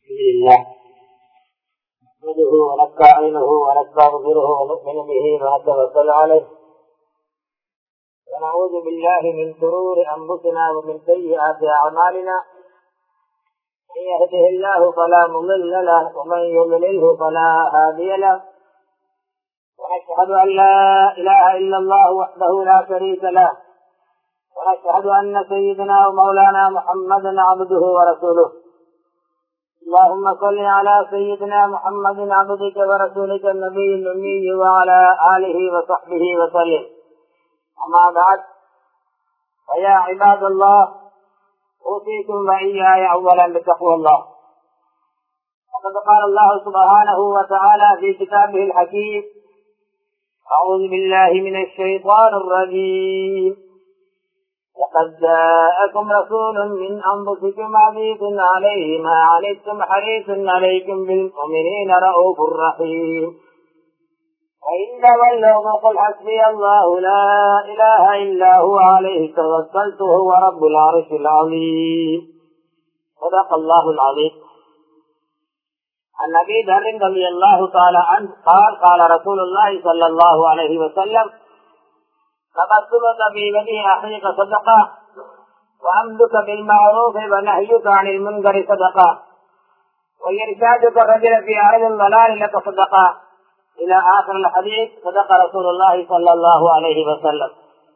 لله نحمده ونستعينه ونستغفره ونؤمن به ونتوكل عليه ونعوذ بالله من شرور انفسنا ومن سيئات اعمالنا من يهده الله فلا مضل له ومن يضلله فلا هادي له ونشهد ان لا اله الا الله وحده لا شريك له ونشهد ان سيدنا ومولانا محمدا عبده ورسوله اللهم صل على سيدنا محمد عبدك ورسولك النبي الأمي وعلى آله وصحبه وسلم أما بعد فيا عباد الله أوصيكم وإياي أولا بتقوى الله وقد قال الله سبحانه وتعالى في كتابه الحكيم أعوذ بالله من الشيطان الرجيم لقد جاءكم رسول من أنفسكم عزيز عليه ما عنتم حريص عليكم بالمؤمنين رؤوف رحيم وإن تولوا فقل حسبي الله لا إله إلا هو عليه توكلت هو رب العرش العظيم صدق الله العظيم عن أبي ذر رضي الله تعالى عنه قال قال رسول الله صلى الله عليه وسلم تبسمك في وجه أخيك صدقة وأمدك بالمعروف ونهيك عن المنكر صدقة وإرشادك الرجل في أرض الضلال لك صدقة إلى آخر الحديث صدق رسول الله صلى الله عليه وسلم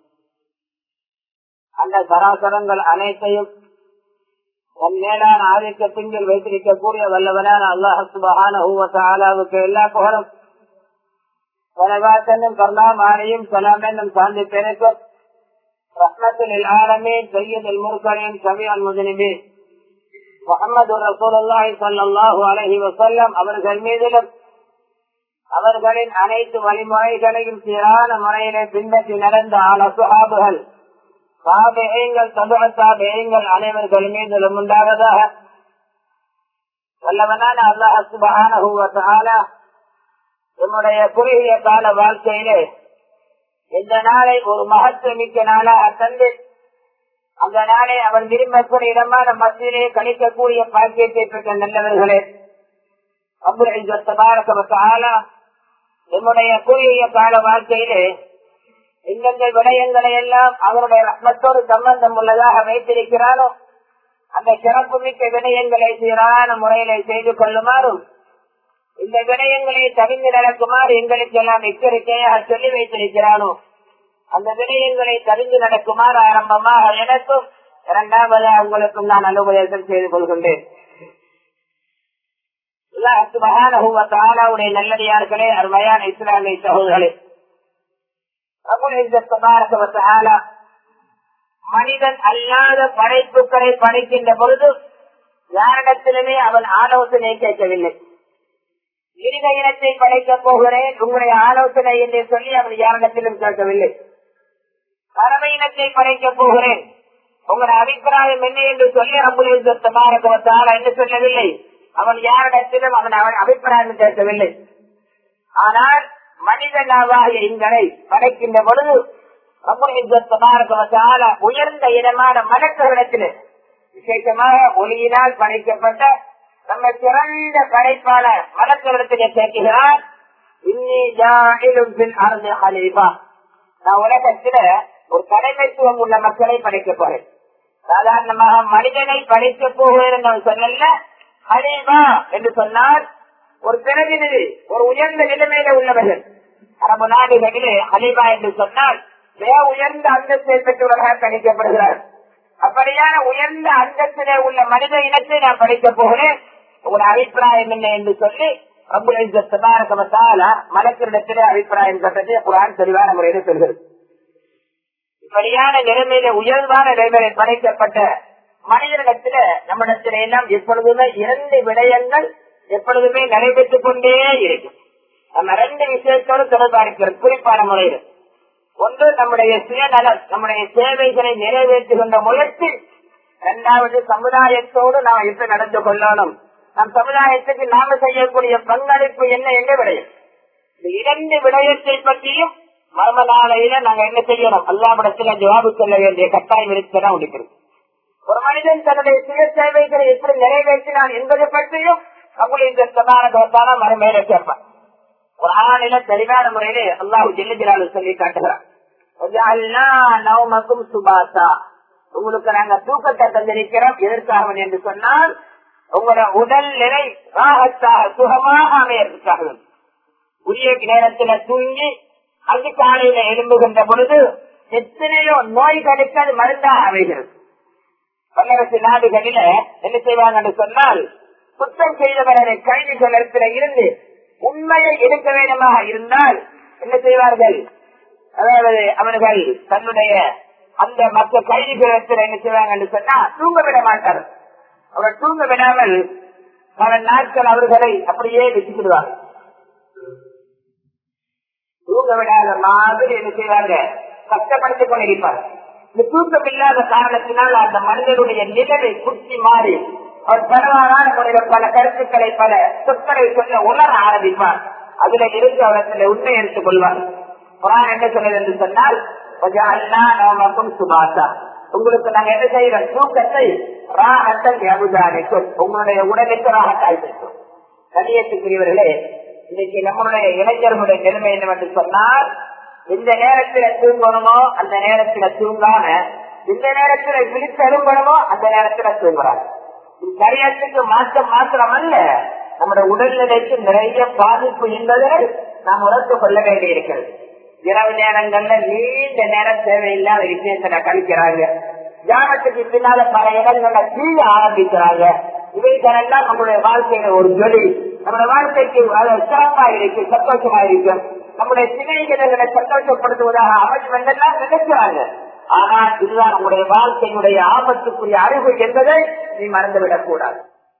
அந்த சராசரங்கள் அனைத்தையும் தன் மேலான ஆதிக்கத்தின் வைத்திருக்கக்கூடிய வல்லவனான அல்லாஹ் சுபஹானஹுவத்தாலாவுக்கு எல்லா புகழும் பரவாத்தனும் கருணாமாரியும் சலாம் என்னும் சார்ந்து பிறக்கும் ரத்னத்தில் ஆலமே சையதில் முருக்கனின் கவி அல்முதனிபி முகமது ரசூலுல்லாஹி ஸல்லல்லாஹு அலைஹி வஸல்லம் அவர்கள் மீதிலும் அவர்களின் அனைத்து வழிமுறைகளையும் சீரான முறையிலே பின்பற்றி நடந்த ஆன சுஹாபுகள் சாபேயங்கள் தபுக சாபேயங்கள் அனைவர்கள் மீதிலும் உண்டாவதாக வல்லவனான அல்லாஹ் சுபஹானஹு வ தஆலா என்னுடைய குறுகிய கால வாழ்க்கையிலே இந்த நாளை ஒரு மகத்துவமிக்க நாளாக தந்து அந்த நாளை அவன் விரும்பக்கூடிய இடமான மத்தியிலே கணிக்கக்கூடிய பாக்கியத்தை பெற்ற நல்லவர்களே அபுரா என்னுடைய குறுகிய கால வாழ்க்கையிலே எந்தெந்த விடயங்களை எல்லாம் அவருடைய ரத்னத்தோடு சம்பந்தம் உள்ளதாக வைத்திருக்கிறானோ அந்த சிறப்பு மிக்க விடயங்களை சீரான முறையிலே செய்து கொள்ளுமாறும் இந்த விடயங்களை தவிர்த்து நடக்குமாறு எங்களுக்கு எல்லாம் எச்சரிக்கையாக சொல்லி வைத்திருக்கிறானோ அந்த விடயங்களை தவிர்த்து நடக்குமாறு ஆரம்பமாக எனக்கும் இரண்டாவது உங்களுக்கும் நான் அனுபவம் செய்து கொள்கின்றேன் நல்லடியார்களே அருமையான இஸ்லாமிய சகோதரர்களே மனிதன் அல்லாத படைப்புகளை படைக்கின்ற பொழுது யாரிடத்திலுமே அவன் ஆலோசனை கேட்கவில்லை மிருக இனத்தை படைக்கப் போகிறேன் உங்களுடைய ஆலோசனை என்று சொல்லி அவர் யாரிடத்திலும் கேட்கவில்லை பறவை இனத்தை படைக்கப் போகிறேன் உங்களுடைய அபிப்பிராயம் என்ன என்று சொல்லி அம்புலித்தார என்று சொல்லவில்லை அவன் யாரிடத்திலும் அவன் அவன் அபிப்பிராயம் கேட்கவில்லை ஆனால் மனிதனாவாகிய எங்களை படைக்கின்ற பொழுது அம்புலித்தார உயர்ந்த இடமான மலக்குகளிடத்தில் விசேஷமாக ஒளியினால் படைக்கப்பட்ட நம்ம சிறந்த படைப்பான மலக்களிடத்திலே கேட்கிறார் நான் உலகத்துல ஒரு தலைமைத்துவம் உள்ள மக்களை படைக்க போறேன் சாதாரணமாக மனிதனை படைக்க போகிறேன் நான் சொல்லல ஹலீபா என்று சொன்னால் ஒரு பிரதிநிதி ஒரு உயர்ந்த நிலைமையில உள்ளவர்கள் அரபு நாடுகளிலே ஹலீபா என்று சொன்னால் மிக உயர்ந்த அந்தஸ்தை பெற்றவர்களாக கணிக்கப்படுகிறார் அப்படியான உயர்ந்த அந்தஸ்திலே உள்ள மனித இனத்தை நான் படிக்க போகிறேன் உங்களோட அபிப்பிராயம் என்ன என்று சொல்லி மலக்கிடத்திலே அபிப்பிராயம் கட்டத்தை குரான் தெளிவான முறையில் சொல்கிறது இப்படியான நிலைமையில உயர்வான நிலைமையில படைக்கப்பட்ட மனிதனிடத்தில நம்மிடத்தில எல்லாம் எப்பொழுதுமே இரண்டு விடயங்கள் எப்பொழுதுமே நடைபெற்றுக் கொண்டே இருக்கும் நம்ம ரெண்டு விஷயத்தோடு தொடர்பா இருக்கிறது குறிப்பான முறையில் ஒன்று நம்முடைய சுயநலம் நம்முடைய சேவைகளை நிறைவேற்றுகின்ற முயற்சி இரண்டாவது சமுதாயத்தோடு நாம் எப்படி நடந்து கொள்ளணும் நம் சமுதாயத்துக்கு நாம செய்யக்கூடிய பங்களிப்பு என்ன என்று விடயம் இந்த இரண்டு விடயத்தை பற்றியும் மர்ம நாளையில நாங்க என்ன செய்யணும் அல்லாவிடத்துல ஜவாபு சொல்ல வேண்டிய கட்டாயம் இருக்கிறதா முடிக்கிறது ஒரு மனிதன் தன்னுடைய சுய சேவைகளை எப்படி நிறைவேற்றினான் என்பதை பற்றியும் நம்முடைய இந்த சதான மறுமையில சேர்ப்பான் ஒரு ஆணில தெளிவான முறையிலே அல்லாஹு ஜெல்லுஜலாலு சொல்லி காட்டுகிறான் நவமக்கும் சுபாசா உங்களுக்கு நாங்க தூக்கத்தை தந்திருக்கிறோம் எதற்காக என்று சொன்னால் உங்களோட உடல் நிலை ராகத்தாக சுகமாக அமையறதுக்காக உரிய நேரத்துல தூங்கி அது காலையில எழும்புகின்ற பொழுது எத்தனையோ நோய்களுக்கு அது மருந்தாக அமைகிறது வல்லரசு நாடுகளில என்ன செய்வாங்க என்று சொன்னால் குற்றம் செய்தவர்களை கைது கொள்ளத்தில் இருந்து உண்மையை எடுக்க வேண்டுமாக இருந்தால் என்ன செய்வார்கள் அதாவது அவர்கள் தன்னுடைய அந்த மற்ற கைதிகளிடத்தில் என்ன செய்வாங்க என்று சொன்னா தூங்க விட மாட்டார் அவர் தூங்க விடாமல் பல நாட்கள் அவர்களை அப்படியே வச்சுக்கிடுவாங்க தூங்க விடாத மாதிரி என்ன செய்வாங்க கஷ்டப்படுத்திக் கொண்டிருப்பார் இந்த தூக்கம் இல்லாத காரணத்தினால் அந்த மனிதனுடைய நிலையை குத்தி மாறி அவர் பரவாயில்ல முறையில் பல கருத்துக்களை பல சொற்களை சொல்ல உணர ஆரம்பிப்பார் அதுல இருந்து அவரத்தில் உண்மை எடுத்துக் கொள்வார் குரான் என்ன சொல்றது என்று சொன்னால் சுபாசா உங்களுக்கு நாங்க என்ன செய்யறோம் தூக்கத்தை ராகத்தை அபுதானிக்கும் உங்களுடைய உடலுக்கு ராகத்தாய் செய்யும் கணியத்துக்குரியவர்களே இன்னைக்கு நம்மளுடைய இளைஞர்களுடைய நிலைமை என்னவென்று சொன்னால் இந்த நேரத்துல தூங்கணுமோ அந்த நேரத்துல தூங்காம இந்த நேரத்துல விழித்து எழும்பணுமோ அந்த நேரத்துல தூங்குறாங்க சரியத்துக்கு மாற்றம் மாத்திரம் அல்ல நம்முடைய உடல்நிலைக்கு நிறைய பாதிப்பு என்பதை நாம் உணர்ந்து கொள்ள வேண்டியிருக்கிறது இரவு நேரங்கள்ல நீண்ட நேரம் தேவையில்லாத விஷயத்தை கழிக்கிறாங்க தியானத்துக்கு பின்னால பல இடங்கள்ல தீய ஆரம்பிக்கிறாங்க இவைகளெல்லாம் நம்முடைய வாழ்க்கையில ஒரு ஜொலி நம்முடைய வாழ்க்கைக்கு சிறப்பா இருக்கும் சந்தோஷமா இருக்கும் நம்முடைய சிலைகளை சந்தோஷப்படுத்துவதாக அமைச்சர் என்றெல்லாம் நினைக்கிறாங்க ஆனால் இதுதான் நம்முடைய வாழ்க்கையினுடைய ஆபத்துக்குரிய அறிவு என்பதை நீ மறந்துவிடக் கூடாது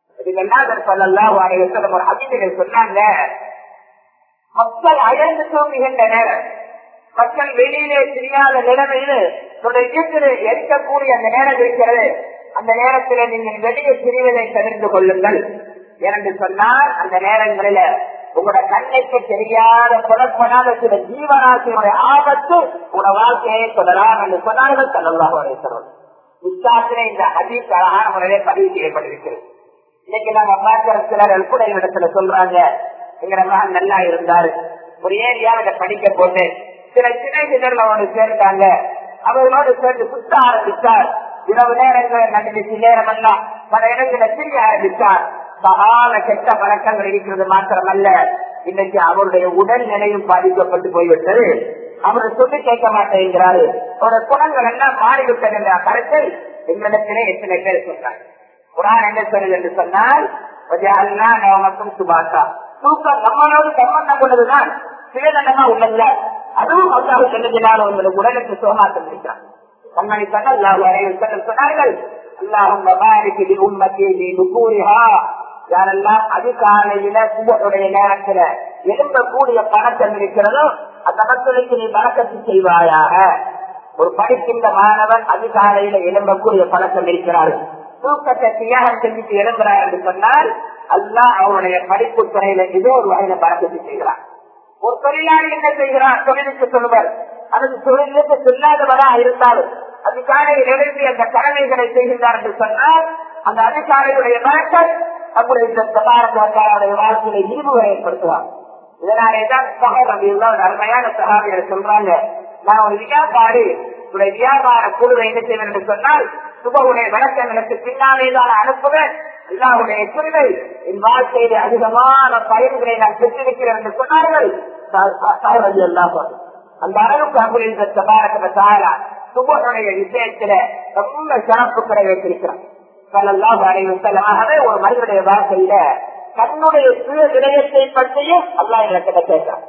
சொன்னாங்க மக்கள் அழந்து தூங்குகின்ற நேரம் மக்கள் வெளியிலே தெரியாத நிலைமையில் இயற்கை இருக்கக்கூடிய அந்த நேரம் இருக்கிறது அந்த நேரத்தில் நீங்கள் வெளியே பிரிவதை தவிர்த்து கொள்ளுங்கள் என்று சொன்னால் அந்த நேரங்களில உங்களோட கண்ணைக்கு தெரியாத புலப்படாத சில ஜீவராசியுடைய ஆபத்து உங்களோட வாழ்க்கையை தொடராம் என்று சொன்னார்கள் சொல்லலாம் இஸ்லாத்திலே இந்த அதிக அழகான முறையிலே பதிவு செய்யப்பட்டிருக்கிறது இன்னைக்கு நம்ம பார்க்கிற சிலர் கூட இடத்துல சொல்றாங்க எங்க மகன் நல்லா இருந்தாரு ஒரு ஏரியாவில படிக்க போட்டு சில சின்ன அவனோடு சேர்ந்தாங்க அவர்களோடு சேர்ந்து சுத்த ஆரம்பித்தார் இரவு நேரங்கள் நடந்துச்சு நேரம் எல்லாம் பல இடங்களை திரிய ஆரம்பித்தார் சகால கெட்ட பழக்கங்கள் இருக்கிறது மாத்திரமல்ல இன்னைக்கு அவருடைய உடல் நிலையும் பாதிக்கப்பட்டு போய்விட்டது அவர் சொல்லி கேட்க மாட்டேங்கிறாரு அவருடைய குணங்கள் எல்லாம் மாறிவிட்டது என்ற கருத்தை எங்களிடத்திலே எத்தனை பேர் சொன்னார் குரான் என்ன சொல்லுது என்று சொன்னால் நமக்கும் சுபாஷா தூக்கம் நம்மளோடு சம்பந்தம் கொண்டதுதான் சுயதண்டமா உள்ளது அதுவும் அல்லாஹ் செல்லுகிறார் உங்களுக்கு உடலுக்கு சுகமாக்கம் இருக்கிறார் கண்மணி சொன்னால் சொன்னார்கள் அல்லாஹும் யாரெல்லாம் அதிகாலையில சுபத்துடைய நேரத்துல எழும்பக்கூடிய பணக்கம் இருக்கிறதோ அந்த மக்களுக்கு நீ பழக்கத்தை செய்வாயாக ஒரு படிக்கின்ற மாணவன் அதிகாலையில எழும்பக்கூடிய பழக்கம் இருக்கிறார்கள் தூக்கத்தை தியாகம் செஞ்சுட்டு எழும்புறார் என்று சொன்னால் அல்லா அவருடைய படிப்பு துறையில ஏதோ ஒரு வகையில பழக்கத்தை செய்கிறார் ஒரு தொழிலாளி என்ன செய்கிறார் தொழிலுக்கு சொல்லுவார் அல்லது தொழிலுக்கு சொல்லாதவராக இருந்தாலும் அதிகாலையில் எழுப்பி அந்த கடமைகளை செய்கின்றார் என்று சொன்னால் அந்த அதிகாரியுடைய வழக்கம் நம்முடைய இந்த சபாரத்தாருடைய வாழ்க்கையில இழிவுகளை ஏற்படுத்துவார் இதனாலேதான் சகோதரி ஒரு அருமையான சகாவியர் சொல்றாங்க நான் ஒரு வியாபாரி உடைய வியாபார குழுவை என்ன செய்வேன் என்று சொன்னால் சுபகுடைய வழக்கங்களுக்கு பின்னாலேதான் அனுப்புவேன் அல்லாவுடைய குழுவை என் வாழ்க்கையிலே அதிகமான பயன்களை நான் பெற்றிருக்கிறேன் என்று சொன்னார்கள் அந்த அளவுக்கு அங்குள்ள சபாரக சாரா சுபனுடைய விஷயத்தில ரொம்ப சிறப்புகளை வைத்திருக்கிறான் ஆகவே ஒரு மனிதனுடைய வாழ்க்கையில தன்னுடைய சுய விடயத்தை பற்றியும் அல்லா எனக்கு கேட்டான்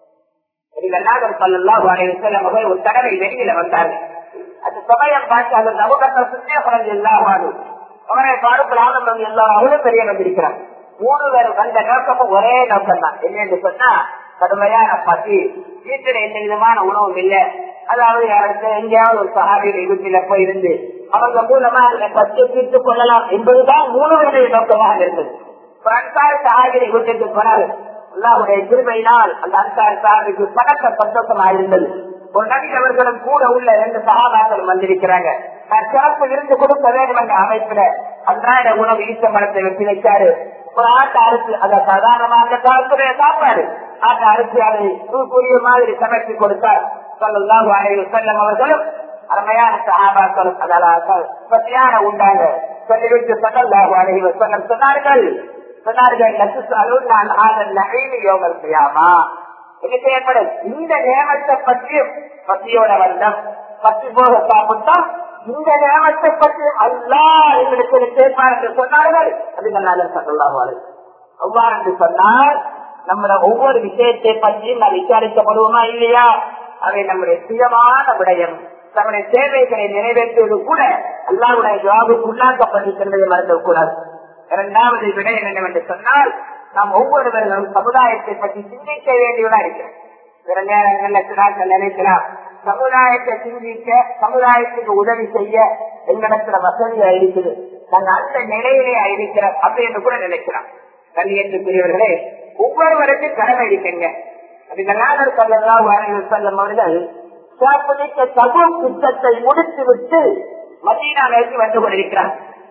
ஒரு தடவை வெளியில வந்தார்கள் அந்த சமயம் பார்த்து அந்த நவகட்ட சுத்தே குழந்தை எல்லாரும் அவரை பாடுபடாமல் எல்லாம் அவ்வளவு பெரிய வந்திருக்கிறார் மூணு பேர் வந்த நோக்கமும் ஒரே நோக்கம் தான் என்னன்னு சொன்னா கடுமையான பசி வீட்டில் எந்த விதமான உணவும் இல்லை அதாவது யாருக்கு எங்கேயாவது ஒரு சகாபியுடைய வீட்டில போய் இருந்து அவங்க மூலமா அந்த பசியை தீர்த்து கொள்ளலாம் என்பதுதான் மூணு பேருடைய நோக்கமாக இருந்தது அன்சார் சகாபியை வீட்டுக்கு போனார் அல்லாவுடைய திருமையினால் அந்த அன்சார் சகாபிக்கு பணக்க சந்தோஷமாக இருந்தது ஒரு நபி அவர்களும் கூட உள்ள ரெண்டு சகாபாக்களும் வந்திருக்கிறாங்க நான் சிறப்பு இருந்து கொடுக்க வேண்டும் என்ற அமைப்புல அன்றாட உணவு ஈச மரத்தை வெட்டி வைச்சாரு ஒரு ஆட்டை அரிசி அதை சாதாரணமா அந்த காலத்துடைய சாப்பாடு ஆட்டை அரிசி அதை தூக்குரிய மாதிரி சமைத்து கொடுத்தார் சொல்லலாம் செல்லம் அவர்களும் அருமையான சகாபாக்களும் அதனால் பத்தியான உண்டாங்க சொல்லிவிட்டு சொல்லலாம் அழகி செல்லம் சொன்னார்கள் சொன்னார்கள் நசுசாலும் நான் ஆதல் நகைவு யோகம் செய்யாமா என்ன செய்யப்படும் இந்த நியமத்தை பற்றியும் பத்தியோட வந்தம் பத்தி போக சாப்பிட்டா இந்த நியமத்தை பற்றி அல்லா எங்களுக்கு கேட்பார் என்று சொன்னார்கள் அது நல்லா சொல்லலாம் அவ்வாறு என்று சொன்னால் நம்முடைய ஒவ்வொரு விஷயத்தை பற்றியும் நான் விசாரிக்கப்படுவோமா இல்லையா அவை நம்முடைய சுயமான விடயம் நம்முடைய தேவைகளை நிறைவேற்றுவது கூட அல்லாவுடைய ஜவாபுக்கு உள்ளாக்கப்பட்டிருக்கின்றதை மறந்துவிடக்கூடாது இரண்டாவது விடயம் என்னவென்று சொன்னால் நாம் ஒவ்வொருவர்களும் சமுதாயத்தை பற்றி சிந்திக்க வேண்டியதா இருக்கிறோம் சில நேரங்கள்ல சிறார்கள் நினைக்கலாம் சமுதாயத்தை சிந்திக்க சமுதாயத்துக்கு உதவி செய்ய எங்களிடத்துல வசதியா இருக்குது நாங்க அந்த நிலையிலே இருக்கிறோம் அப்படின்னு கூட நினைக்கிறோம் கல்வியத்துக்குரியவர்களே ஒவ்வொருவருக்கும் கடமை இருக்குங்க அதுங்களாக சொல்லலாம் செல்லும் அவர்கள் சாப்பிடிக்க தகு திட்டத்தை முடித்து விட்டு மதீனா நோக்கி வந்து கொண்டிருக்கிறார்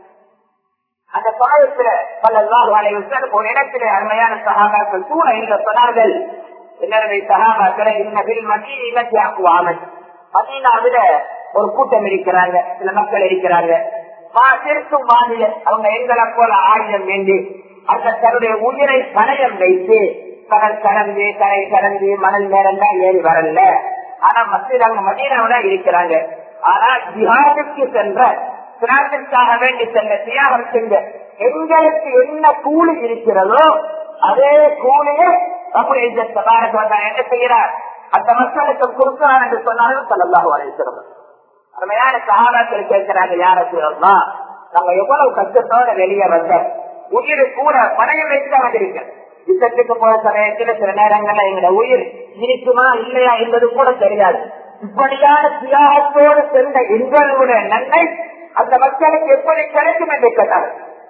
அந்த சமயத்துல பல்லல்லாஹு அலைஹி வஸல்லம் ஒரு இடத்திலே அருமையான சஹாபாக்கள் கூட இந்த சொன்னார்கள் என்னுடைய சஹாபாக்களை இன்னபில் மதீனத்தி அக்வாமன் மதீனாவில ஒரு கூட்டம் இருக்கிறாங்க சில மக்கள் இருக்கிறாங்க திருக்கும் மாநில அவங்க எங்களை போல ஆயுதம் வேண்டி அந்த தன்னுடைய உயிரை பணயம் வைத்து கடல் கடந்து கரை கடந்து மணல் நேரம் தான் ஏறி வரல ஆனா மத்தியில் அவங்க மதீனாவில இருக்கிறாங்க ஆனா ஜிஹாதுக்கு சென்ற சிராத்திற்காக வேண்டி சென்ற தியாகம் செஞ்ச எங்களுக்கு என்ன கூலி இருக்கிறதோ அதே கூலியை நம்முடைய இந்த சபாரக்கு வந்தார் என்ன செய்கிறார் அந்த மக்களுக்கு கொடுக்கிறார் என்று சொன்னாலும் சொல்லலாம் வரைக்கிறோம் அருமையான சகாபாக்கள் கேட்கிறாங்க யார சொல்லலாம் நம்ம எவ்வளவு கஷ்டத்தோட வெளியே வந்த உயிர் கூட பணையம் வைத்து வந்திருக்க யுத்தத்துக்கு போற சமயத்துல சில நேரங்கள்ல எங்களோட உயிர் இருக்குமா இல்லையா என்பது கூட தெரியாது இப்படியான தியாகத்தோடு சென்ற எங்களுடைய நன்மை அந்த மக்களுக்கு எப்படி கிடைக்கும் என்று கேட்டார்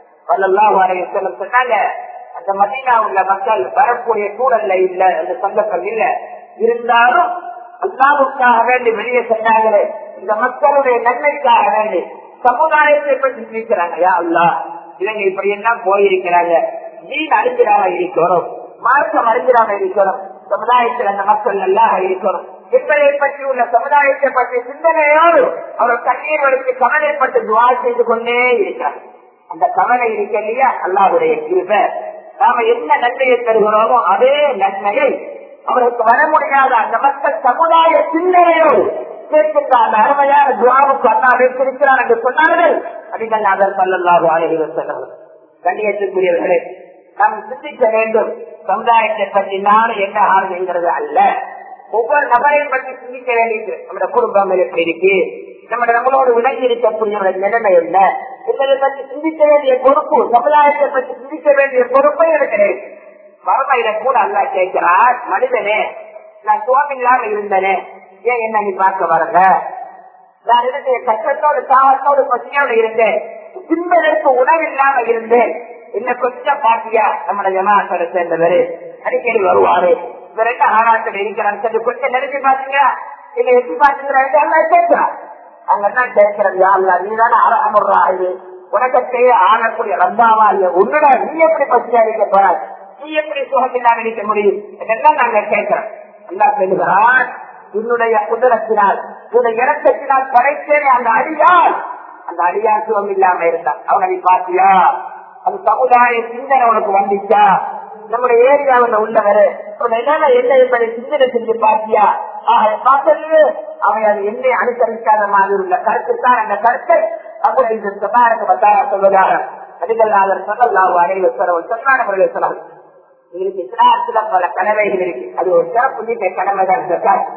சொன்னாங்க அந்த மதீனா உள்ள மக்கள் வரக்கூடிய சூழல்ல இல்ல அந்த சந்தர்ப்பம் இல்ல இருந்தாலும் அல்லாவுக்காக வேண்டி வெளியே சென்றாங்களே இந்த மக்களுடைய நன்மைக்காக வேண்டி சமுதாயத்தை பற்றி சிரிக்கிறாங்க யா அல்லா இவங்க இப்படி எல்லாம் போயிருக்கிறாங்க நீன் அறிஞராக இருக்கணும் மார்க்கம் அறிஞராக இருக்கணும் சமுதாயத்தில் அந்த மக்கள் நல்லா இருக்கணும் என்பதை பற்றி உள்ள சமுதாயத்தை பற்றி சிந்தனையோடு அவர் கண்ணீர் வடித்து கவலைப்பட்டு துவா செய்து கொண்டே இருக்கிறார் அந்த கவலை இருக்க இல்லையா அல்லாவுடைய கிருப நாம என்ன நன்மையை பெறுகிறோமோ அதே நன்மையை அவருக்கு வர முடியாத அந்த மக்கள் சமுதாய சிந்தனையோடு கேட்கின்ற அந்த அருமையான துவாவுக்கு அண்ணா வைத்திருக்கிறார் என்று சொன்னார்கள் அதிகள் அதன் பல்லல்லாக அழகிவர் சொன்னார்கள் கண்ணியத்திற்குரியவர்களே நாம் சிந்திக்க வேண்டும் சமுதாயத்தை பற்றி நானும் என்ன ஆகுங்கிறது அல்ல ஒவ்வொரு நபரையும் பற்றி சிந்திக்க வேண்டியது நம்முடைய குடும்பம் எப்படி இருக்கு நம்ம நம்மளோடு விளங்கி இருக்கக்கூடிய நிலைமை என்ன என்பதை பற்றி சிந்திக்க வேண்டிய பொறுப்பு சமுதாயத்தை பற்றி சிந்திக்க வேண்டிய பொறுப்பை இருக்கிறேன் மறுமையில கூட அல்லா கேட்கிறார் மனிதனே நான் சுவாமில்லாம இருந்தனே ஏன் என்ன நீ பார்க்க வரல நான் இருந்த கஷ்டத்தோடு தாவத்தோடு பசியோடு இருந்தேன் தின்பதற்கு உணவு இல்லாம இருந்தேன் என்ன கொஞ்சம் பாத்தியா நம்முடைய ஜமாத்தோட சேர்ந்தவர் அடிக்கடி வருவாரு இவர் என்ன ஆராய்ச்சி இருக்கிறாங்க சரி கொஞ்சம் நெருங்கி பாத்தீங்க இல்ல எப்படி பாத்துக்கிறாங்க கேட்கிறான் அவங்க என்ன கேட்கிறது யாருல நீ தானே அறமுறா இது உனக்கத்தையே ஆளக்கூடிய ரந்தாவா இல்ல உன்னோட நீ எப்படி பசியா இருக்க போறாரு நீ எப்படி சுகமில்லாம இருக்க முடியும் இதெல்லாம் நாங்க கேட்கிறோம் நல்லா சொல்லுகிறான் உன்னுடைய குதிரத்தினால் உன்னுடைய இறக்கத்தினால் படைத்தேனே அந்த அடியால் அந்த அடியார் சுகம் இல்லாம இருந்தான் அவனை நீ பாத்தியா அந்த சமுதாய சிந்தனை உனக்கு வந்துச்சா நம்முடைய ஏரியாவில் உள்ளவர் நிலைமை என்ன என்பதை சிந்தனை செஞ்சு பாத்தியா ஆக பார்த்தது அவன் அது என்னை அனுசரிக்காத மாதிரி உள்ள கருத்து தான் அந்த கருத்தை அப்படி இந்த சபாரக்கு பத்தாரா சொல்வதாக அதிகல்லாதர் சொல்லலாம் அனைவர் சொன்னான முறையில் சொன்னாங்க இதுக்கு இஸ்லாத்துல பல கடமைகள் இருக்கு அது ஒரு சிறப்பு கடமை தான் ஜக்காத்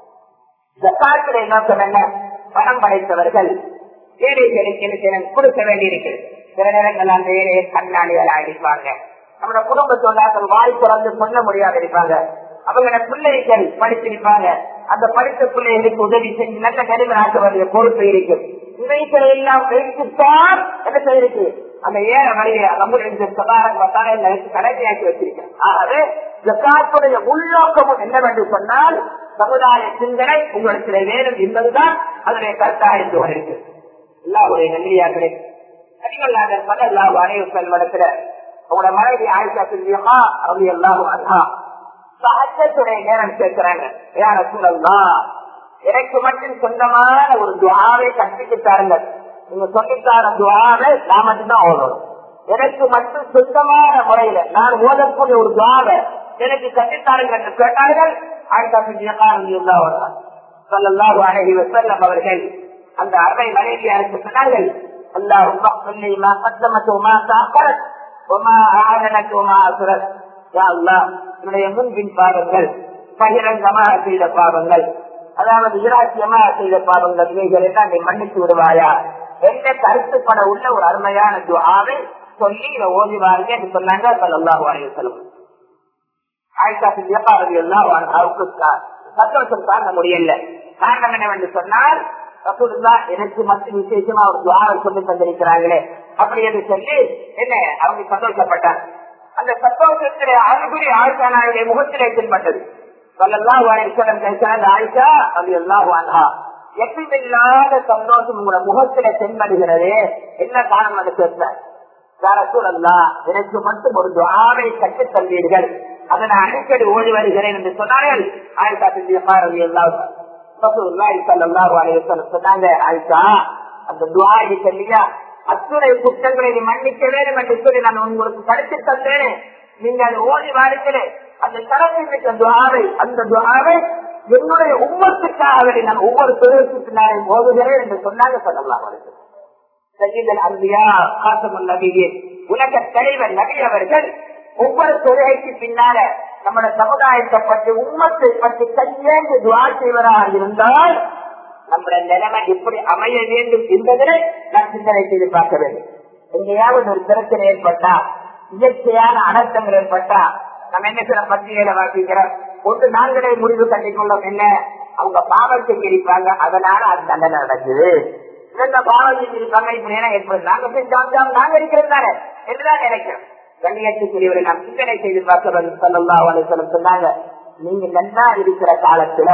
ஜக்காத்துடைய நோக்கம் என்ன பணம் படைத்தவர்கள் ஏழைகளுக்கு என்ன செய்யணும் கொடுக்க வேண்டியிருக்கு சில நேரங்கள் அந்த ஏழையை கண்ணாடிகளை அடிப்பாங்க நம்மளோட குடும்பத்தோட வாய் திறந்து சொல்ல முடியாது இருப்பாங்க அவங்களோட பிள்ளைகள் படிச்சிருப்பாங்க அந்த படித்த பிள்ளைகளுக்கு உதவி செஞ்சு நல்ல கருவனாக்க வேண்டிய பொறுப்பு இருக்கு இவைகளை எல்லாம் வைத்துத்தான் என்ன செய்யிருக்கு அந்த ஏற வழியை நம்முடைய கடமையாக்கி வச்சிருக்கேன் ஆகவே ஜக்காத்துடைய உள்நோக்கமும் என்னவென்று சொன்னால் சமுதாய சிந்தனை உங்களுக்கு வேணும் என்பதுதான் அதனுடைய கருத்தாக இருந்து வருகிறது எல்லாருடைய நன்றியார்களே நபிகள்நாதர் சல்லல்லாஹு அலைஹி வஸல்லம் இடத்துல உங்களோட மனைவி ஆயிஷா சிந்தியமா அப்படி எல்லாரும் அண்ணா சஹஜத்துடைய நேரம் கேட்கிறாங்க யார சூழல்லாம் எனக்கு மட்டும் சொந்தமான ஒரு துவாவை கற்பித்து தாருங்கள் நீங்க சொல்லித்தார துவாவை நான் மட்டும்தான் ஓடணும் எனக்கு மட்டும் சொந்தமான முறையில நான் ஓதக்கூடிய ஒரு துவாவை எனக்கு கட்டித்தாருங்கள் என்று கேட்டார்கள் ஆயிஷா சிந்தியமா சொல்லல்லாஹு அலைஹி வஸல்லம் அவர்கள் அந்த அறை மனைவியாருக்கு சொன்னார்கள் اللهم اغفر لي ما قدمت وما تاخرت وما اعلنت وما اسرت يا الله என்னுடைய முன்பின் பாவங்கள் பகிரங்கமாக செய்த பாவங்கள் அதாவது இராட்சியமாக செய்த பாவங்கள் இவைகள் எல்லாம் நீ மன்னித்து விடுவாயா எந்த கருத்துப்பட உள்ள ஒரு அருமையான துவாவை சொல்லி இதை ஓதிவாருங்க என்று சொன்னாங்க சல்லாஹு அலையம் ஆயிஷா சிந்தியப்பாரதி எல்லாம் அவருக்கு சந்தோஷம் தாங்க முடியல காரணம் என்னவென்று சொன்னால் ரசூலுல்லா எனக்கு மட்டும் விசேஷமா ஒரு துவாரை சொல்லி தந்திருக்கிறாங்களே அப்படி என்று சொல்லி என்ன அவங்க சந்தோஷப்பட்டாங்க அந்த சந்தோஷத்திலே அறுபடி ஆயிஷா நாயுடைய முகத்திலே தென்பட்டது சொல்லலாம் வாழைச்சலம் பேசுறாங்க ஆயிஷா அது எல்லாம் வாங்கா எப்படில்லாத சந்தோஷம் உங்களோட முகத்தில தென்படுகிறது என்ன காரணம் என்று கேட்டார் ரசூலல்லா எனக்கு மட்டும் ஒரு துவாவை கற்றுத் தந்தீர்கள் அதை நான் அடிக்கடி ஓடி வருகிறேன் என்று சொன்னார்கள் ஆயிஷா சிந்தியம்மா ரவி எல்லாம் சொன்னாங்க ஆயிஷா அந்த துவா இல்லையா அத்துணை குற்றங்களை நீ மன்னிக்க வேண்டும் என்று சொல்லி நான் உங்களுக்கு படித்து தந்தேன் நீங்க அதை ஓடி வாழ்க்கிறேன் அந்த கடமை துவாவை அந்த துவாவை என்னுடைய உம்மத்துக்காக நான் ஒவ்வொரு தொழிலுக்கு நான் ஓதுகிறேன் என்று சொன்னாங்க சொல்லலாம் சஜிதல் அம்பியா காசமுல் நபியே உலக தலைவர் நபி அவர்கள் ஒவ்வொரு தொழுகைக்கு பின்னால நம்முடைய சமுதாயத்தை பற்றி உம்மத்தை பற்றி கையேந்து துவா செய்வராக இருந்தால் நம்முடைய நிலைமை எப்படி அமைய வேண்டும் என்பதனை நாம் சிந்தனை செய்து பார்க்க வேண்டும் எங்கேயாவது ஒரு பிரச்சனை ஏற்பட்டா இயற்கையான அனர்த்தங்கள் ஏற்பட்டா நம்ம என்ன சில பத்திரிகையில வாசிக்கிறோம் ஒன்று நாங்களே முடிவு கண்டிக்கொள்ளும் என்ன அவங்க பாவம் செஞ்சிருப்பாங்க அதனால அது தண்டனை நடக்குது இந்த பாவம் செஞ்சிருப்பாங்க இப்படி என்ன ஏற்படுது நாங்க செஞ்சோம் நாங்க இருக்கிறது தானே என்றுதான் நினைக்கிறோம் கண்ணியத்துக்குரியவரை நாம் சிந்தனை செய்து பார்க்க சொல்லா சொல்ல சொன்னாங்க நீங்க நன்னா இருக்கிற காலத்துல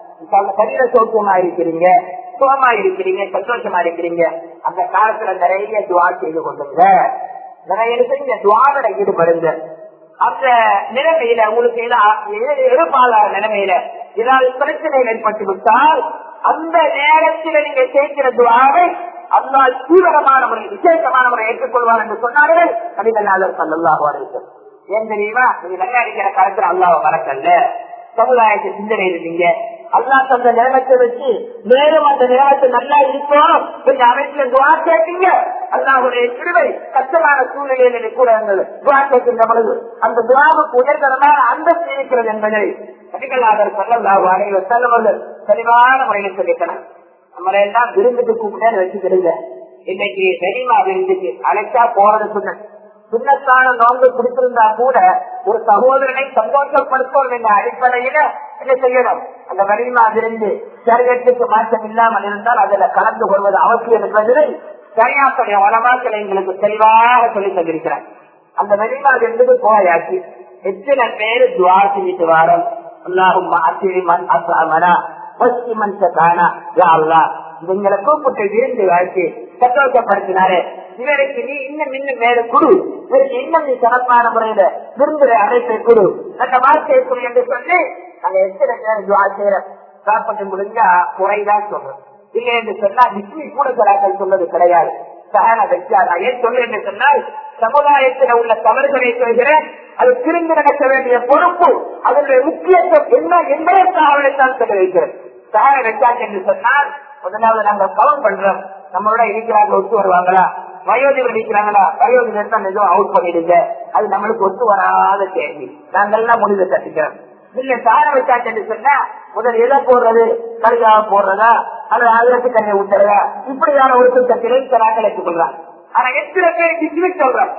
சரீர சௌக்கியமா இருக்கிறீங்க சுகமா இருக்கிறீங்க சந்தோஷமா இருக்கிறீங்க அந்த காலத்துல நிறைய துவா செய்து கொண்டுங்க நிறைய இருக்கிறீங்க துவாவில ஈடுபடுங்க அந்த நிலைமையில உங்களுக்கு எதிர்பாராத நிலைமையில ஏதாவது பிரச்சனை ஏற்பட்டு விட்டால் அந்த நேரத்தில் நீங்க கேட்கிற துவாவை அல்லா தீவிரமான முறை விசேஷமான முறை ஏற்றுக்கொள்வார் என்று சொன்னார்கள் கடிதநாதர் சல்லாஹு அலிசன் ஏன் தெரியுமா நீங்க நல்லா இருக்கிற காலத்துல அல்லாவை மறக்கல்ல சமுதாயத்தை சிந்தனை இருந்தீங்க அல்லா தந்த நிலைமத்தை வச்சு மேலும் அந்த நிலைமத்தை நல்லா இருக்கணும் கொஞ்சம் அமைப்புல துவா கேட்டீங்க அல்லாவுடைய திருவை கஷ்டமான சூழ்நிலையில கூட இருந்தது துவா கேட்கின்ற பொழுது அந்த துவாவுக்கு உயர்தரமான அந்தஸ்து இருக்கிறது என்பதை நபிகளாதர் சொல்லல்லாஹு அலைவர் செல்லவர்கள் தெளிவான முறையில் சொல்லிக்கணும் நம்மளை எல்லாம் விருந்துக்கு கூப்பிட்டு வச்சுக்கிறீங்க இன்னைக்கு வெளிமா விருந்துக்கு அழைச்சா போறது சொன்ன சுண்ணத்தான நோன்பு கொடுத்திருந்தா கூட ஒரு சகோதரனை சந்தோஷப்படுத்தும் என்ற அடிப்படையில என்ன செய்யணும் அந்த வலிமா விருந்து சரீரத்துக்கு மாற்றம் இல்லாமல் இருந்தால் அதுல கலந்து கொள்வது அவசியம் என்பதை சரியாத்துடைய வளமாக்களை எங்களுக்கு தெளிவாக சொல்லி தந்திருக்கிறார் அந்த வலிமா விருந்துக்கு போயாச்சு எத்தனை பேரு துவா செஞ்சுட்டு வாரம் அல்லாஹும் ஆசிரி மண் அசாமனா பஸ்தி மனுஷானா யாருலா இவங்களை கூப்பிட்டு விருந்து வாழ்க்கை சந்தோஷப்படுத்தினாரு இவருக்கு நீ இன்னும் இன்னும் மேல குடு இவருக்கு இன்னும் நீ சிறப்பான முறையில விருந்துரை அழைப்பை குடு அந்த வார்த்தையை குடு என்று சொல்லி நாங்க எத்தனை பேர் துவா செய்யற சாப்பிட்டு முடிஞ்சா குறைதான் சொல்றோம் இல்லை என்று சொன்னா நிச்சய கூட சிலாக்கள் சொல்வது கிடையாது சகன வச்சாரா ஏன் சொல்லு என்று சொன்னால் சமுதாயத்தில் உள்ள தவறுகளை சொல்கிறேன் அது திரும்பி நடக்க வேண்டிய பொறுப்பு அதனுடைய முக்கியத்துவம் என்ன என்பதற்காகத்தான் சொல்ல வைக்கிறேன் சகன வச்சாச்சு என்று சொன்னால் முதலாவது நாங்க கவனம் பண்றோம் நம்மளோட இருக்கிறாங்க ஒத்து வருவாங்களா வயோதிபர் இருக்கிறாங்களா வயோதிபர் தான் எதுவும் அவுட் பண்ணிடுங்க அது நம்மளுக்கு ஒத்து வராத கேள்வி நாங்கெல்லாம் முடிவு தட்டிக்கிறோம் இல்ல சார வச்சாச்சு என்று சொன்னா முதல் எதை போடுறது கருகாக போடுறதா அல்லது அதற்கு தண்ணி ஊத்துறதா இப்படியான ஒரு சுத்தத்திலே நாங்கள் எடுத்துக்கொள்றாங்க ஆனா எத்தனை பேர் கிஸ்மி சொல்றாங்க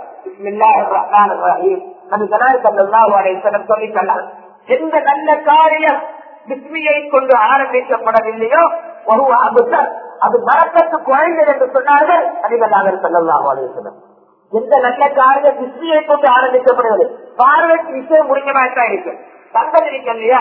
எந்த நல்ல காரியம் கிஸ்மியை கொண்டு ஆரம்பிக்கப்படவில்லையோ ஒரு அபுத்தர் அது மரக்கத்து குறைந்தது என்று சொன்னார்கள் அதிபர் சொல்லலாம் அலையம் எந்த நல்ல காரியம் கிஸ்மியை கொண்டு ஆரம்பிக்கப்படுவது பார்வைக்கு விஷயம் முடிஞ்ச மாதிரி தான் இருக்கு தங்கம் இருக்கு இல்லையா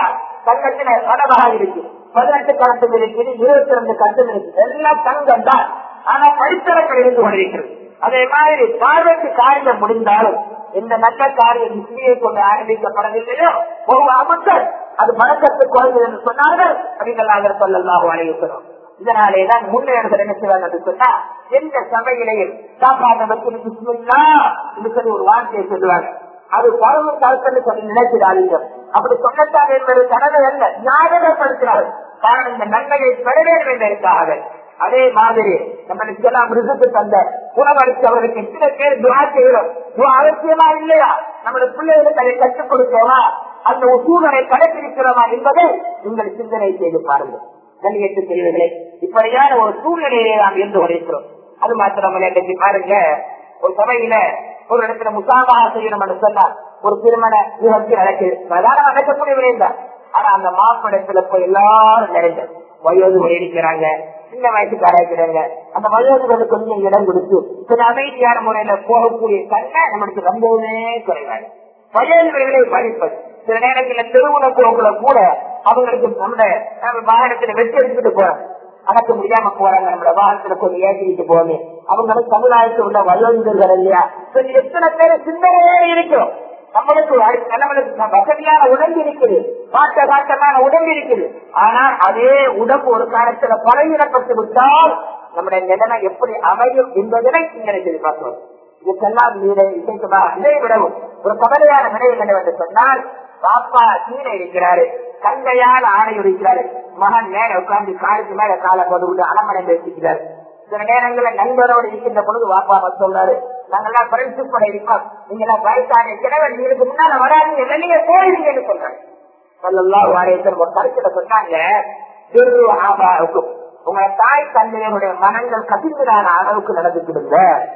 தங்கத்தின கடவாக இருக்கு பதினெட்டு கருத்தும் இருக்குது இருபத்தி ரெண்டு கருத்தும் இருக்கு எல்லாம் தங்கம் தான் ஆனா படித்தரங்கள் இருந்து கொண்டிருக்கிறது அதே மாதிரி பார்வைக்கு காரியம் முடிந்தாலும் இந்த நல்ல காரியம் இஸ்லியை கொண்டு ஆரம்பிக்கப்படவில்லையோ ஒரு அமைச்சர் அது வணக்கத்து குறைந்தது என்று சொன்னார்கள் அப்படிங்களாக சொல்லலாம் வலியுறுத்தணும் இதனாலேதான் முன்னேறுகள் என்ன செய்வாங்க என்று சொன்னா எந்த சபையிலையும் சாப்பாடு வச்சு பிஸ்மில்லா என்று சொல்லி ஒரு வார்த்தையை சொல்லுவாங்க அது பரவும் கருத்து சொல்லி நினைக்கிறாங்க அப்படி சொல்லத்தான் என்பது கனவு அல்ல ஞாபகப்படுத்துகிறார்கள் காரணம் இந்த நன்மையை பெற வேண்டும் என்பதற்காக அதே மாதிரி நம்மளுக்கு எல்லாம் ரிசுக்கு தந்த உணவளித்தவர்களுக்கு எத்தனை பேர் துவா செய்கிறோம் துவா அவசியமா இல்லையா நம்முடைய பிள்ளைகளுக்கு அதை கற்றுக் கொடுக்கிறோமா அந்த சூழலை கடைபிடிக்கிறோமா என்பதை நீங்கள் சிந்தனை செய்து பாருங்கள் கண்ணியத்து பிரிவுகளே இப்படியான ஒரு சூழ்நிலையை நாம் இருந்து கொண்டிருக்கிறோம் அது மாத்திரமல்ல இன்றைக்கு பாருங்க ஒரு சபையில ஒரு இடத்துல முசாபாக செய்யணும் என்று சொன்னா ஒரு திருமண நிகழ்ச்சி நடக்குது பிரதானம் நடக்கக்கூடிய விரைந்தார் ஆனா அந்த மாப்பிடத்துல போய் எல்லாரும் நிறைந்த வயோதிகள் இருக்கிறாங்க சின்ன வயசுக்கார இருக்கிறாங்க அந்த வயோதிகளுக்கு கொஞ்சம் இடம் கொடுத்து சில அமைதியான முறையில போகக்கூடிய தன்மை நம்மளுக்கு ரொம்பவுமே குறைவாங்க வயோதிகளை படிப்பது சில நேரங்களில் திருமண போக்குல கூட அவங்களுக்கு நம்முடைய வாகனத்துல வெற்றி எடுத்துட்டு போறோம் அடக்க முடியாம போறாங்க நம்மளோட வாகனத்துல கொஞ்சம் ஏற்றிட்டு போகுது அவங்களுக்கு சமுதாயத்தில் உள்ள வயோதிகர்கள் இல்லையா சரி எத்தனை பேர் சிந்தனையே இருக்கும் நம்மளுக்கு நம்மளுக்கு வசதியான உடம்பு இருக்குது காட்ட காட்டமான உடம்பு இருக்குது ஆனால் அதே உடம்பு ஒரு காலத்துல பலவீனப்பட்டு விட்டால் நம்முடைய நிலைமை எப்படி அமையும் என்பதனை சிந்தனை செய்து பார்க்கிறோம் இதுக்கெல்லாம் நீரை இசைக்குமா இதை விடவும் ஒரு கவலையான விடயம் என்னவென்று சொன்னால் பாப்பா கீழே இருக்கிறாரு தந்தையால் ஆணை இருக்கிறாரு மகன் மேல உட்கார்ந்து காலுக்கு மேல காலை போட்டு விட்டு அலமனை பேசிக்கிறார் சில நேரங்களில் நண்பரோடு இருக்கின்ற பொழுது வாப்பா சொல்றாரு நாங்கெல்லாம் ஃப்ரெண்ட்ஷிப் கூட இருக்கோம் நீங்க எல்லாம் வயசான கிழவன் நீங்களுக்கு முன்னால வராதீங்க வெளியே போயிருங்கன்னு சொல்றாங்க சொல்லலாம் வாரியத்தில் ஒரு கருத்துல சொன்னாங்க திரு ஆபாவுக்கும் உங்க தாய் தந்தையனுடைய மனங்கள் கசிந்துடான அளவுக்கு நடந்துக்கிடுங்க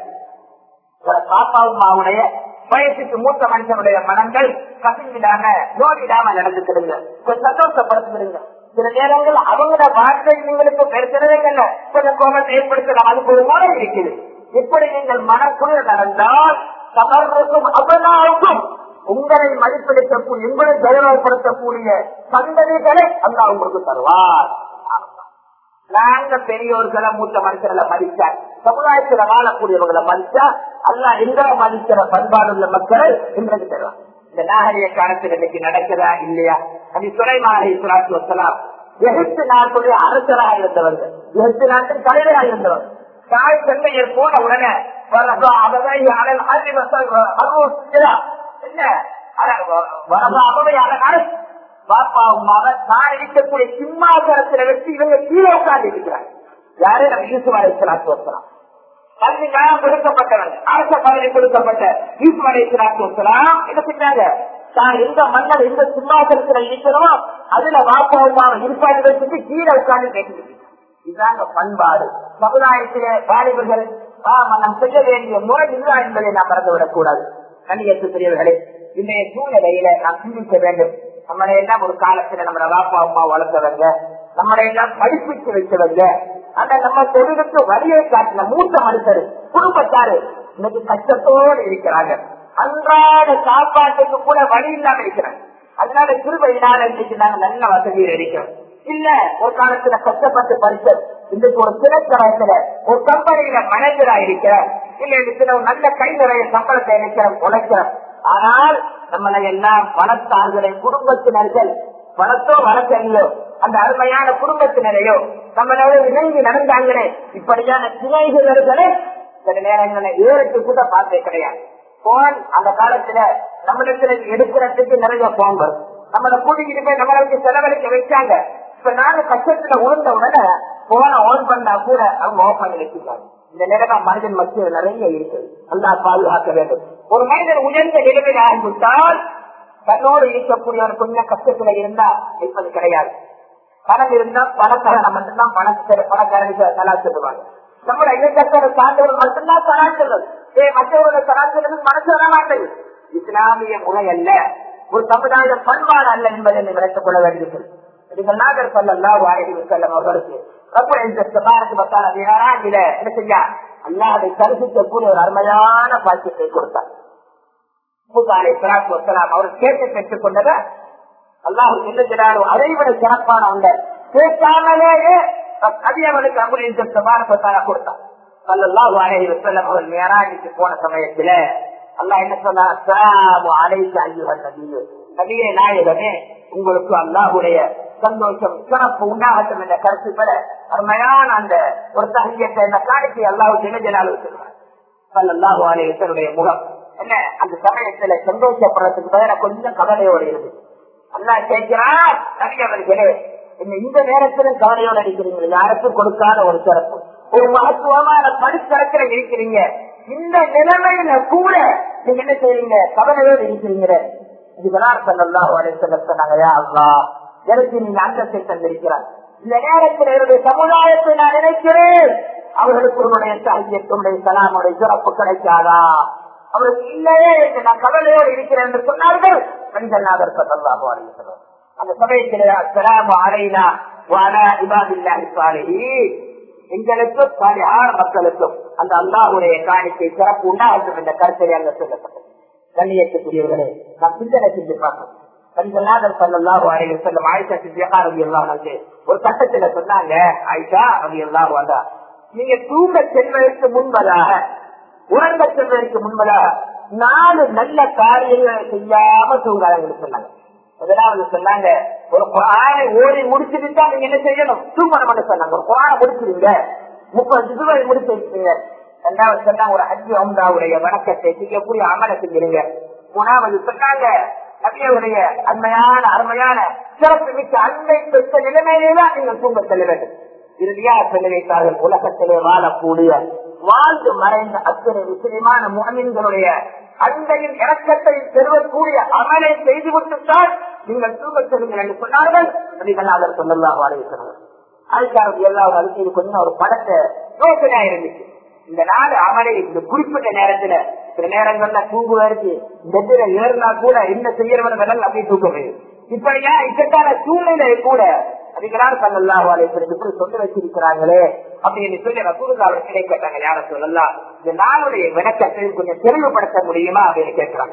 பாப்பாவும் மாவுடைய வயசுக்கு மூத்த மனுஷனுடைய மனங்கள் கசிஞ்சிடாம நோடிடாம நடந்துக்கிடுங்க கொஞ்சம் சந்தோஷப்படுத்திடுங்க சில நேரங்கள் அவங்களோட வார்த்தை உங்களுக்கு பெருசிறதுங்கல்ல கொஞ்சம் கோபத்தை ஏற்படுத்தலாம் அதுக்கு ஒரு முறை இருக்குது இப்படி நீங்கள் மனக்குள்ள நடந்தால் சமர்க்கும் அவனாவுக்கும் உங்களை மதிப்பிடுத்தக்கூடிய உங்களை கௌரவப்படுத்தக்கூடிய சந்ததிகளை அல்லா உங்களுக்கு தருவார் நாங்க பெரியோர்களை மூத்த மனுஷர்களை மதிச்சா சமுதாயத்துல வாழக்கூடியவர்களை மதிச்சா அல்லா எங்க மதிக்கிற பண்பாடுள்ள மக்களை இன்றைக்கு தருவார் இந்த நாகரிக காலத்தில் இன்னைக்கு நடக்குதா இல்லையா அது சுலைமாலை சுலாத்து வசலாம் எகிப்து நாட்டுடைய அரசராக இருந்தவர்கள் எகிப்து நாட்டின் தலைவராக இருந்தவர்கள் தாய் தந்தையர் போன உடனே பாப்பாவும் தான் இருக்கக்கூடிய சிம்மாசனத்துல வச்சு இவங்க கீழே உட்கார்ந்து இருக்கிறாங்க யாரே நம்ம யூசுமலை சலாத்து வசலாம் பள்ளி நியாயம் கொடுக்கப்பட்டவன் அரச பதவி கொடுக்கப்பட்ட யூசுமலை சலாத்து வசலாம் என்ன செஞ்சாங்க தான் எந்த மன்னர் எந்த சிம்மாசனத்துல இருக்கிறோமோ அதுல வாப்பாவுமாக இருப்பாங்க வச்சுட்டு கீழே உட்கார்ந்து கேட்டு இதுதாங்க பண்பாடு சமுதாயத்திலே வாலிபர்கள் நாம் செய்ய வேண்டிய முறை இதுதான் என்பதை நாம் மறந்துவிடக் கூடாது கண்ணியத்து பெரியவர்களே இன்றைய சூழ்நிலையில நாம் சிந்திக்க வேண்டும் நம்மளை எல்லாம் ஒரு காலத்துல நம்மளோட வாப்பா அம்மா வளர்த்தவங்க நம்மளை எல்லாம் படிப்பிச்சு வைத்தவங்க அந்த நம்ம தொழிலுக்கு வழியை காட்டின மூத்த மனுஷர் குடும்பத்தாரு இன்னைக்கு கஷ்டத்தோடு இருக்கிறாங்க அன்றாட சாப்பாட்டுக்கு கூட வழி இல்லாம இருக்கிறாங்க அதனால திருவையினால இன்னைக்கு நாங்க நல்ல வசதியில் இருக்கிறோம் இல்ல ஒரு காலத்துல கஷ்டப்பட்டு படிச்ச இன்னைக்கு ஒரு திரைக்கரத்துல ஒரு கம்பெனியில மேனேஜரா இருக்கிற இல்ல இதுல ஒரு நல்ல கை நிறைய சம்பளத்தை நினைக்கிறோம் உழைக்கிறோம் ஆனால் நம்மளை எல்லாம் பணத்தார்களை குடும்பத்தினர்கள் பணத்தோ வழக்கறியோ அந்த அருமையான குடும்பத்தினரையோ நம்மளோட இணைந்து நடந்தாங்களே இப்படியான சிலைகளே சில நேரங்களில் ஏழுக்கு கூட பார்த்தே கிடையாது போன் அந்த காலத்துல நம்மளிடத்துல எடுக்கிறதுக்கு நிறைய போன் வரும் நம்மளை கூட்டிக்கிட்டு போய் நம்மளுக்கு செலவழிக்க வச்சாங்க இப்ப நாங்க கஷ்டத்துல உளுந்த உடனே போன ஆன் பண்ணா கூட அவங்க ஆஃப் பண்ணி வச்சுக்காங்க இந்த நிலைமை மனிதன் மத்தியில் நிறைய இருக்கு நல்லா பாதுகாக்க வேண்டும் ஒரு மனிதன் உயர்ந்த நிலைமையில் ஆரம்பித்தால் தன்னோடு இருக்கக்கூடியவர் கொஞ்சம் கஷ்டத்துல இருந்தா நிற்பது கிடையாது பணம் இருந்தா பணக்காரன மட்டும்தான் பணத்தை பணக்காரனுக்கு நல்லா சொல்லுவாங்க நம்மள இளைஞர்கள் சார்ந்தவர்கள் மட்டும்தான் சராசர்கள் ஏ மற்றவர்களை சராசர்கள் மனசு வர மாட்டேங்குது இஸ்லாமிய முறை அல்ல ஒரு சமுதாய பண்பாடு அல்ல என்பதை விளக்கிக் கொள்ள வேண்டியது நீங்கள் நாகர் சொல்லலாம் வாரடி செல்லம் அவர்களுக்கு என்ன செஞ்சா அல்லாதை கருசிக்கக்கூடிய ஒரு அருமையான பாக்கியத்தை கொடுத்தார் அவர் கேட்டு பெற்றுக் கொண்டத அல்லாஹ் சொல்லுகிறாரோ அதை விட சிறப்பான ஒன்ற கேட்காமலேயே அதியவனுக்கு அம்புலின் சமாரப்பத்தான கொடுத்தான் சல்லல்லாஹு அலைஹி வஸல்லம் அவர்கள் மேராஜுக்கு போன சமயத்துல அல்லாஹ் என்ன சொன்னா அஸ்ஸலாமு அலைக்க அய்யுஹன் நபியே நபியே நாயகமே உங்களுக்கு அல்லாஹ்வுடைய சந்தோஷம் சிறப்பு உண்டாகட்டும் என்ற கருத்து பெற அருமையான அந்த ஒரு தகியத்தை இந்த காணிக்கை அல்லாஹ் தினஜனால வச்சிருவார் சல்லல்லாஹு அலைஹி வஸல்லுடைய முகம் என்ன அந்த சமயத்துல சந்தோஷப்படுறதுக்கு பதிலாக கொஞ்சம் கவலையோடு இருக்கு அல்லாஹ் கேட்கிறார் நபி அவர்களே என்ன இந்த நேரத்திலும் கவலையோடு இருக்கிறீங்க யாருக்கும் கொடுக்காத ஒரு சிறப்பு ஒரு மகத்துவமான படுத்தரத்துல இருக்கிறீங்க இந்த நிலைமையில கூட நீங்க என்ன செய்றீங்க கவலையோடு இருக்கிறீங்க இதுதான் சல்லல்லாஹு அலைஹி வஸல்லம் சொன்னாங்க யா அல்லாஹ் எனக்கு நீங்க அந்தத்தை தந்திருக்கிறார் இந்த நேரத்தில் என்னுடைய சமுதாயத்தை நான் நினைக்கிறேன் அவர்களுக்கு உன்னுடைய சாகியத்துடைய சலாமுடைய சிறப்பு கிடைக்காதா அவருக்கு இல்லையே என்று நான் கவலையோடு இருக்கிறேன் என்று சொன்னார்கள் பெண்கள்நாதர் சல்லாஹு அலைஹி வஸல்லம் அந்த சமயத்தில் அஸ்ஸலாமு அலைனா வஅலா இபாதில்லாஹி ஸாலிஹீன் எங்களுக்கும் சாலிஹான மக்களுக்கும் அந்த அல்லாஹுடைய காணிக்கை சிறப்பு உண்டாகும் என்ற கருத்தை அங்க சொல்லப்பட்டது கண்ணியத்துக்குரியவர்களே நான் சிந்தனை செஞ்சு பார்க்கணும் கண்கள்நாதர் சல்லாஹு அலைஹி வஸல்லம் ஆயிஷா சித்தியகா ரலியல்லாஹு அன்ஹா ஒரு கட்டத்துல சொன்னாங்க ஆயிஷா ரலியல்லாஹு அன்ஹா நீங்க தூங்க செல்வதற்கு முன்பதாக உறங்க செல்வதற்கு முன்பதாக நாலு நல்ல காரியங்களை செய்யாம தூங்காதங்களுக்கு சொன்னாங்க முதலாவது சொன்னாங்க ஒரு குரானை ஓடி முடிச்சுட்டு தான் நீங்க என்ன செய்யணும் தூங்கணும் சொன்னாங்க ஒரு குரானை முடிச்சிருங்க முப்பது இதுவை முடிச்சு வச்சுங்க ரெண்டாவது சொன்னாங்க ஒரு அஜி அம்தாவுடைய வணக்கத்தை செய்யக்கூடிய அமலை செஞ்சிருங்க மூணாவது சொன்னாங்க நபியவுடைய அருமையான அருமையான சிறப்பு மிக்க அன்பை பெற்ற நிலைமையிலே தான் நீங்கள் தூங்க செல்ல வேண்டும் இறுதியா சொல்ல வைத்தார்கள் உலகத்திலே வாழக்கூடிய வாழ்ந்து மறைந்த அத்தனை முஸ்லிமான முகமின்களுடைய அன்பையும் இறக்கத்தையும் பெறுவக்கூடிய அமலை செய்துவிட்டுத்தான் நீங்கள் தூங்க செல்லுங்கள் என்று சொன்னார்கள் நபிகளாளர் சொல்லலாம் வாழையிட்டார்கள் அதுக்காக எல்லாரும் அதுக்கு இது கொஞ்சம் ஒரு படத்தை யோசனையா இருந்துச்சு இந்த நாடு அமலை இந்த குறிப்பிட்ட நேரத்துல சில நேரங்கள்ல தூங்குவதற்கு பெட்டில ஏறினா கூட என்ன செய்யறவர்கள் அப்படியே தூக்க முடியும் இப்படியா இக்கட்டான சூழ்நிலை கூட அதுக்கெல்லாம் சல்லல்லாஹு அலைஹி வஸல்லம் இப்படி சொல்லி வச்சிருக்கிறாங்களே அப்படின்னு சொல்லி ரசூலுல்லாஹ் அவர்களே கேட்டாங்க யார சொல்லலாம் இந்த நாளுடைய விளக்கத்தை கொஞ்சம் தெளிவுபடுத்த முடியுமா அப்படின்னு கேட்கிறாங்க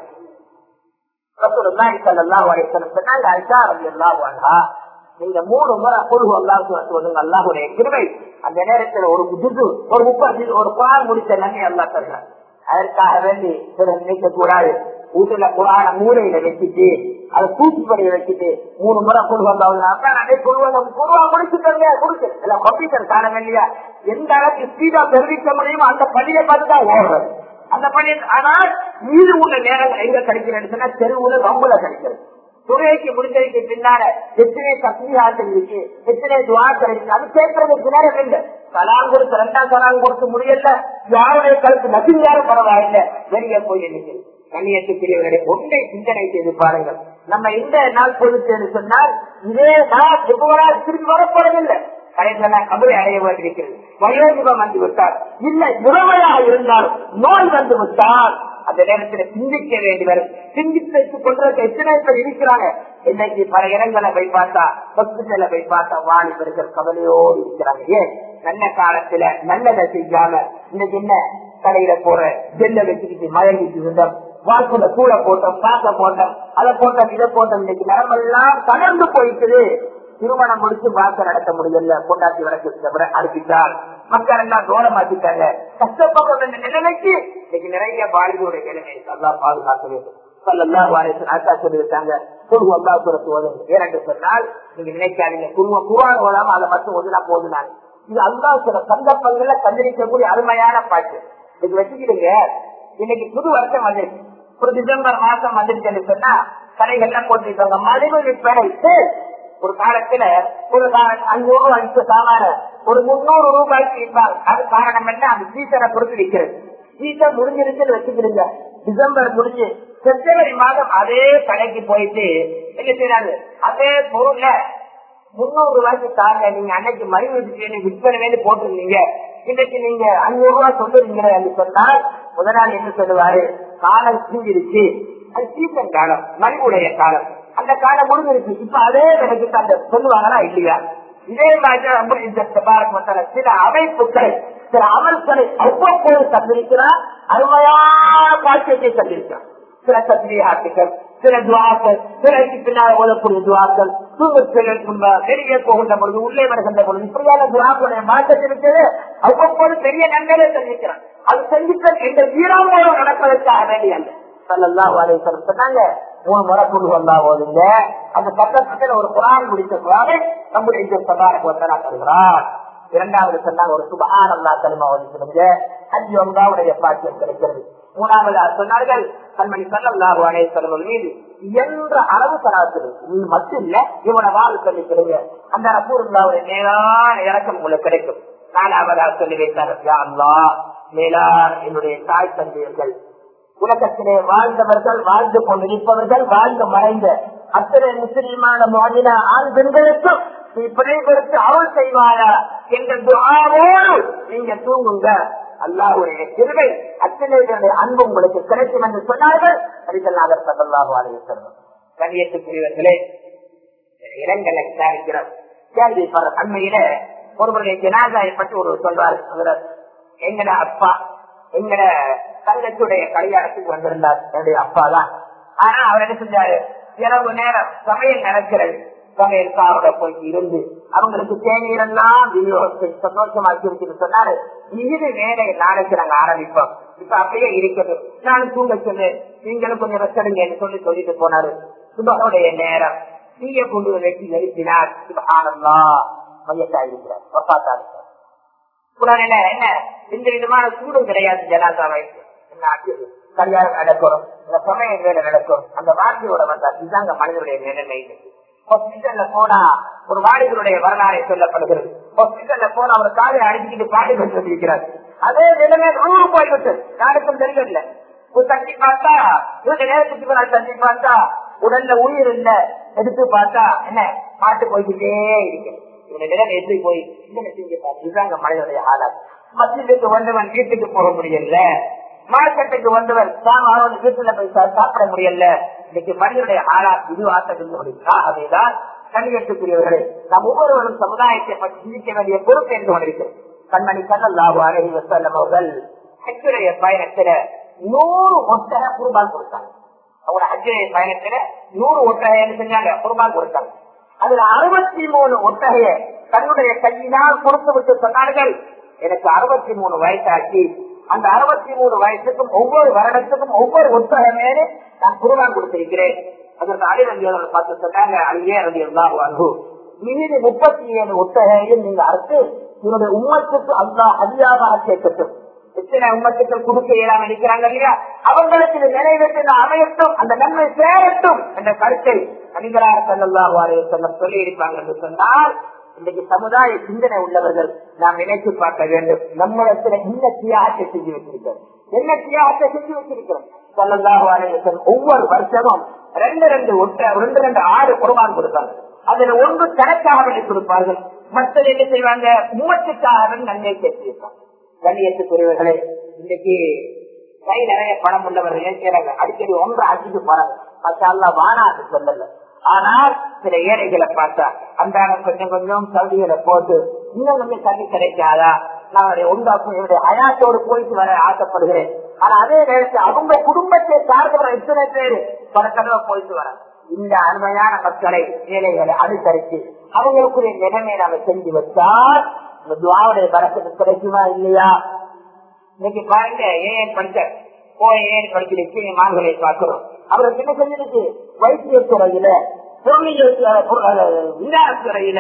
ரசூலுல்லாஹி ஸல்லல்லாஹு அலைஹி வஸல்லம் சொன்னாங்க ஐஷா ரலியல்லாஹு அன்ஹா நீங்க மூணு முறை குருகு அல்லாஹ் சொல்லுங்க அல்லாஹுடைய கிருபை அந்த நேரத்துல ஒரு ஜுது ஒரு முப்பது ஒரு பால் முடிச்ச நன்மை அல்லாஹ் தருகிறார் அதற்காக வேண்டி சில நினைக்க கூடாது வீட்டுல குரான மூலையில வச்சுட்டு அதை தூக்கிப்படிய வச்சுட்டு மூணு முறை கொண்டு வந்தாங்க குருவா முடிச்சுட்டாங்க கொடுத்து இல்ல கம்ப்யூட்டர் காரணம் இல்லையா எந்த அளவுக்கு ஸ்பீடா தெரிவிக்க முடியுமோ அந்த பள்ளியை பார்த்து தான் ஓடுறது அந்த பள்ளி ஆனால் மீது உள்ள நேரங்கள் எங்க கிடைக்கிறது சொன்னா தெருவுல ரம்புல கிடைக்கிறது துறைக்கு முடிஞ்சதுக்கு பின்னால எத்தனை தஸ்மியாக்கள் இருக்கு எத்தனை துவாக்கள் இருக்கு அது கேட்கறதுக்கு நேரம் இல்லை சலாம் கொடுத்து ரெண்டாம் சலாம் கொடுத்து முடியல யாருடைய கருத்து நசிங்காரும் பரவாயில்ல வெளியே போய் நிற்கிறது கண்ணியத்துக்குரியவர்களை ஒன்றை சிந்தனை செய்து பாருங்கள் நம்ம இந்த நாள் பொறுத்து சொன்னால் இதே நாள் எவ்வளவு திரும்பி வரப்படவில்லை கடைசியெல்லாம் கபலை அடைய வேண்டியிருக்கிறது வயோதிபம் வந்து விட்டார் இல்லை முறைமையாக இருந்தாலும் நோய் வந்து விட்டால் அந்த நேரத்தில் சிந்திக்க வேண்டி வரும் சிந்தித்துக் கொண்டிருக்க எத்தனை பேர் இருக்கிறாங்க இன்னைக்கு பல இடங்களை போய் பார்த்தா ஹாஸ்பிட்டல போய் பார்த்தா வாலிபர்கள் கவலையோடு இருக்கிறாங்க ஏன் நல்ல காலத்துல நல்லதை செய்யாம இன்னைக்கு என்ன கடையில போற ஜெல்ல வச்சுக்கிட்டு மயங்கிட்டு இருந்தோம் வாக்குல கூட போட்டோம் காசை போட்டோம் அதை போட்டோம் இதை போட்டோம் இன்னைக்கு நேரமெல்லாம் தகர்ந்து போயிட்டுது திருமணம் முடிச்சு வாக்க நடத்த முடியல கொண்டாட்டி வழக்கு அனுப்பிட்டால் மக்கள் எல்லாம் தூரமாக்கிட்டாங்க கஷ்டப்படுற இந்த நிலைமைக்கு இன்னைக்கு நிறைய வாழ்வுடைய நிலைமை நல்லா பாதுகாக்க வேண்டும் அதை மட்டும் ஒதுனா போதுனாங்க இது அல்லா சில சந்தர்ப்பங்கள்ல கண்டிருக்கக்கூடிய அருமையான பாட்டு இது வச்சுக்கிடுங்க இன்னைக்கு புது வருஷம் வந்துருக்கு ஒரு டிசம்பர் மாசம் வந்துருச்சுன்னு சொன்னா கடைகள்லாம் போட்டுருக்காங்க மலிவு விற்பனை ஒரு காலத்துல ஒரு அஞ்சூறு ரூபாய்க்கு சாமான ஒரு முன்னூறு ரூபாய்க்கு விற்பாங்க அது காரணம் என்ன அந்த சீசனை பொறுத்து விற்கிறது சீசன் முடிஞ்சிருச்சுன்னு வச்சுக்கிறீங்க டிசம்பர் முடிஞ்சு பிப்ரவரி மாதம் அதே கடைக்கு போயிட்டு என்ன செய்யறாரு அதே பொருள்ல முன்னூறு ரூபாய்க்கு தாங்க நீங்க அன்னைக்கு மறு விற்பனை வேண்டி போட்டிருந்தீங்க இன்னைக்கு நீங்க அஞ்சூறு ரூபாய் சொல்லுறீங்க என்று சொன்னால் முதலாளி என்ன சொல்லுவாரு காலம் தூங்கிருச்சு அது சீசன் காலம் மலிவுடைய காலம் அந்த காலம் முடிஞ்சிருச்சு இப்ப அதே எனக்கு அந்த சொல்லுவாங்களா இல்லையா இதே மாதிரி சில அமைப்புகள் சில அமல்களை அவ்வப்போது தந்திருக்கிறார் அருமையான காட்சியத்தை தந்திருக்கிறார் சில தந்திரியாட்டுகள் சில துவாக்கள் சிலைக்கு பின்னால் ஓதக்கூடிய துவாக்கள் தூங்கத்தில் வெளியே போகின்ற பொழுது உள்ளே வருகின்ற பொழுது இப்படியான துவாக்களுடைய மாற்றத்தில் இருக்கிறது அவ்வப்போது பெரிய நன்மையை தெரிவிக்கிறான் அது செஞ்சுக்க இந்த வீராமோடு நடப்பதற்காக வேண்டிய அல்ல சல்லல்லாஹு அலைஹி வஸல்லம் சொன்னாங்க மூணு முறை கொண்டு வந்தா ஓதுங்க அந்த பக்கத்துல ஒரு குரான் முடித்த குரானை நம்முடைய இந்த சதாரக்கு வந்தனா தருகிறார் இரண்டாவது சொன்னாங்க ஒரு சுபஹான் அல்லா கலிமா ஓதிக்கிறது அஞ்சு ஒன்றாவுடைய பாக்கியம் கிடைக்கிறது மூணாவது சொன்னார்கள் கண்மணி சல்லாஹு அலைஹி வஸல்லம் மீது என்ற அளவு தராது மட்டும் இல்ல இவனை வாழ் சொல்லிக்கிறீங்க அந்த ரசூலுல்லாவுடைய நேரான இறக்கம் உங்களுக்கு கிடைக்கும் நாலாவதா சொல்லி வைத்தார் யா அல்லாஹ் மேலார் என்னுடைய தாய் தந்தையர்கள் உலகத்திலே வாழ்ந்தவர்கள் வாழ்ந்து கொண்டிருப்பவர்கள் வாழ்ந்து மறைந்த அத்தனை முஸ்லிமான மாநில ஆண் பெண்களுக்கும் நீ பிழைகளுக்கு அவள் செய்வாரா என்ற துஆவோடு நீங்க தூங்குங்க அல்லாஹுடைய திருவை அத்தனைகளுடைய அன்பு உங்களுக்கு கிடைக்கும் என்று சொன்னார்கள் அரிசல்லாதர் சல்லாஹு அலையம் கண்ணியத்துக்குரியவர்களே இடங்களை விசாரிக்கிறோம் கேள்விப்படுற அண்மையில ஒருவருடைய ஜனாதாயை பற்றி ஒரு சொல்வார் அவர் எங்கட அப்பா எங்கட தங்கச்சுடைய கல்யாணத்துக்கு வந்திருந்தார் என்னுடைய அப்பா தான் ஆனா அவர் என்ன செஞ்சாரு இரவு நேரம் சமையல் நடக்கிறது சமையல் காரோட போய் இருந்து அவங்களுக்கு தேநீரெல்லாம் விநியோகத்தை சந்தோஷமாக்கி வச்சுட்டு சொன்னாரு இது வேலையை நாளைக்கு நாங்க ஆரம்பிப்போம் இப்ப அப்படியே இருக்குது நானும் தூங்க சொன்னேன் நீங்களும் கொஞ்சம் ரெஸ்டடுங்கன்னு சொல்லி சொல்லிட்டு போனாரு சுபகோடைய நேரம் தீய கொண்டு வெட்டி நிறுத்தினார் சுபகானந்தா மையத்தா இருக்கிறார் ஒப்பாத்தா இருக்கிறார் குரானில என்ன எந்த விதமான சூடும் கிடையாது ஜனாதாவை கல்யாணம் நடக்கும் இந்த சமயம் வேலை நடக்கும் அந்த வார்த்தையோட வந்தா இதுதாங்க மனிதனுடைய நிலைமை ஹாஸ்பிட்டல்ல போனா ஒரு வாடிகளுடைய வரலாறை சொல்லப்படுகிறது ஹாஸ்பிட்டல்ல போனா அவர் காலை அடிச்சுக்கிட்டு பாட்டு கொண்டு வந்திருக்கிறார் அதே நிலைமை நூறு போய்விட்டு யாருக்கும் தெரியல தட்டி பார்த்தா இவங்க நேரத்துக்கு பின்னால் தட்டி பார்த்தா உடல்ல உயிர் இல்ல எடுத்து பார்த்தா என்ன பாட்டு போய்கிட்டே இருக்கு இவங்க நிலைமை எப்படி போய் இதுதாங்க மனிதனுடைய ஆதார் மத்தியத்துக்கு வந்தவன் வீட்டுக்கு போக முடியல மார்க்கெட்டுக்கு வந்தவர் சாமான் வீட்டுல போய் சாப்பிட முடியல இன்னைக்கு மனிதனுடைய ஆளா இது ஆட்டத்தில் அதேதான் கண்ணியத்துக்குரியவர்களே நாம் ஒவ்வொருவரும் சமுதாயத்தை பற்றி சிந்திக்க வேண்டிய பொறுப்பு என்று கொண்டிருக்கிறோம் கண்மணி கண்ணல்லாஹு அலஹி வசல்லம் அவர்கள் ஹஜ்ஜுடைய பயணத்துல நூறு ஒட்டக குருபான் கொடுத்தாங்க அவங்க ஹஜ்ஜுடைய பயணத்துல நூறு ஒட்டகை என்ன செஞ்சாங்க குருபான் கொடுத்தாங்க அதுல அறுபத்தி மூணு ஒட்டகைய தன்னுடைய கையினால் கொடுத்து விட்டு சொன்னார்கள் எனக்கு அறுபத்தி மூணு வயசாக்கி அந்த அறுபத்தி மூணு வயசுக்கும் ஒவ்வொரு வருடத்துக்கும் ஒவ்வொரு ஒத்தகமேனு நான் குருவான் கொடுத்திருக்கிறேன் அதற்கு அலிரந்தியவர்கள் பார்த்து சொன்னாங்க அழியே ரந்தியெல்லாம் வாங்கு மீது முப்பத்தி ஏழு ஒத்தகையும் நீங்க அறுத்து என்னுடைய உம்மத்துக்கு அல்லா அதிகாரமாக சேர்க்கட்டும் எத்தனை உம்மத்துக்கள் கொடுக்க இயலாம இருக்கிறாங்க இல்லையா அவங்களுக்கு இது நிறைவேற்ற அமையட்டும் அந்த நன்மை சேரட்டும் என்ற கருத்தை அணிகளாக செல்லல்லாஹு செல்லம் சொல்லி இருப்பாங்க என்று சொன்னால் இன்றைக்கு சமுதாய சிந்தனை உள்ளவர்கள் நாம் நினைத்து பார்க்க வேண்டும் நம்மிடத்துல என்ன தியாகத்தை செஞ்சு வச்சிருக்கிறோம் என்ன தியாகத்தை செஞ்சு வச்சிருக்கிறோம் சல்லல்லாஹு அலையம் ஒவ்வொரு வருஷமும் ரெண்டு ரெண்டு ஒட்ட ரெண்டு ரெண்டு ஆறு குருபான் கொடுப்பாங்க அதுல ஒன்று கணக்காக வேண்டி கொடுப்பார்கள் மற்றது என்ன செய்வாங்க மூவத்துக்காக நன்மை சேர்த்திருப்பாங்க கண்ணியத்துக்குரியவர்களே இன்னைக்கு கை நிறைய பணம் உள்ளவர்கள் நினைக்கிறாங்க அடிக்கடி ஒன்று அடிச்சுட்டு போறாங்க மற்ற வானாது சொல்லல ஆனால் சில ஏழைகளை பார்த்தா அந்த கொஞ்சம் கொஞ்சம் சவுதிகளை போட்டு இன்னும் கொஞ்சம் தண்ணி கிடைக்காதா நான் உண்டாக்கும் என்னுடைய அயாத்தோடு போயிட்டு வர ஆசைப்படுகிறேன் ஆனா அதே நேரத்தில் அவங்க குடும்பத்தை சார்ந்தவர எத்தனை பேரு பல தடவை போயிட்டு வர இந்த அருமையான மக்களை ஏழைகளை அனுசரித்து அவங்களுக்குரிய நிலைமை நாம செஞ்சு வச்சால் இந்த துவாவுடைய பரத்துக்கு கிடைக்குமா இல்லையா இன்னைக்கு பாருங்க ஏன் படிச்ச போய் ஏன் படிச்சிருக்கு மான்களை பார்க்கிறோம் அவருக்கு என்ன செஞ்சிருக்கு வைத்திய துறையில பொருளியல் விஞ்ஞானத்துறையில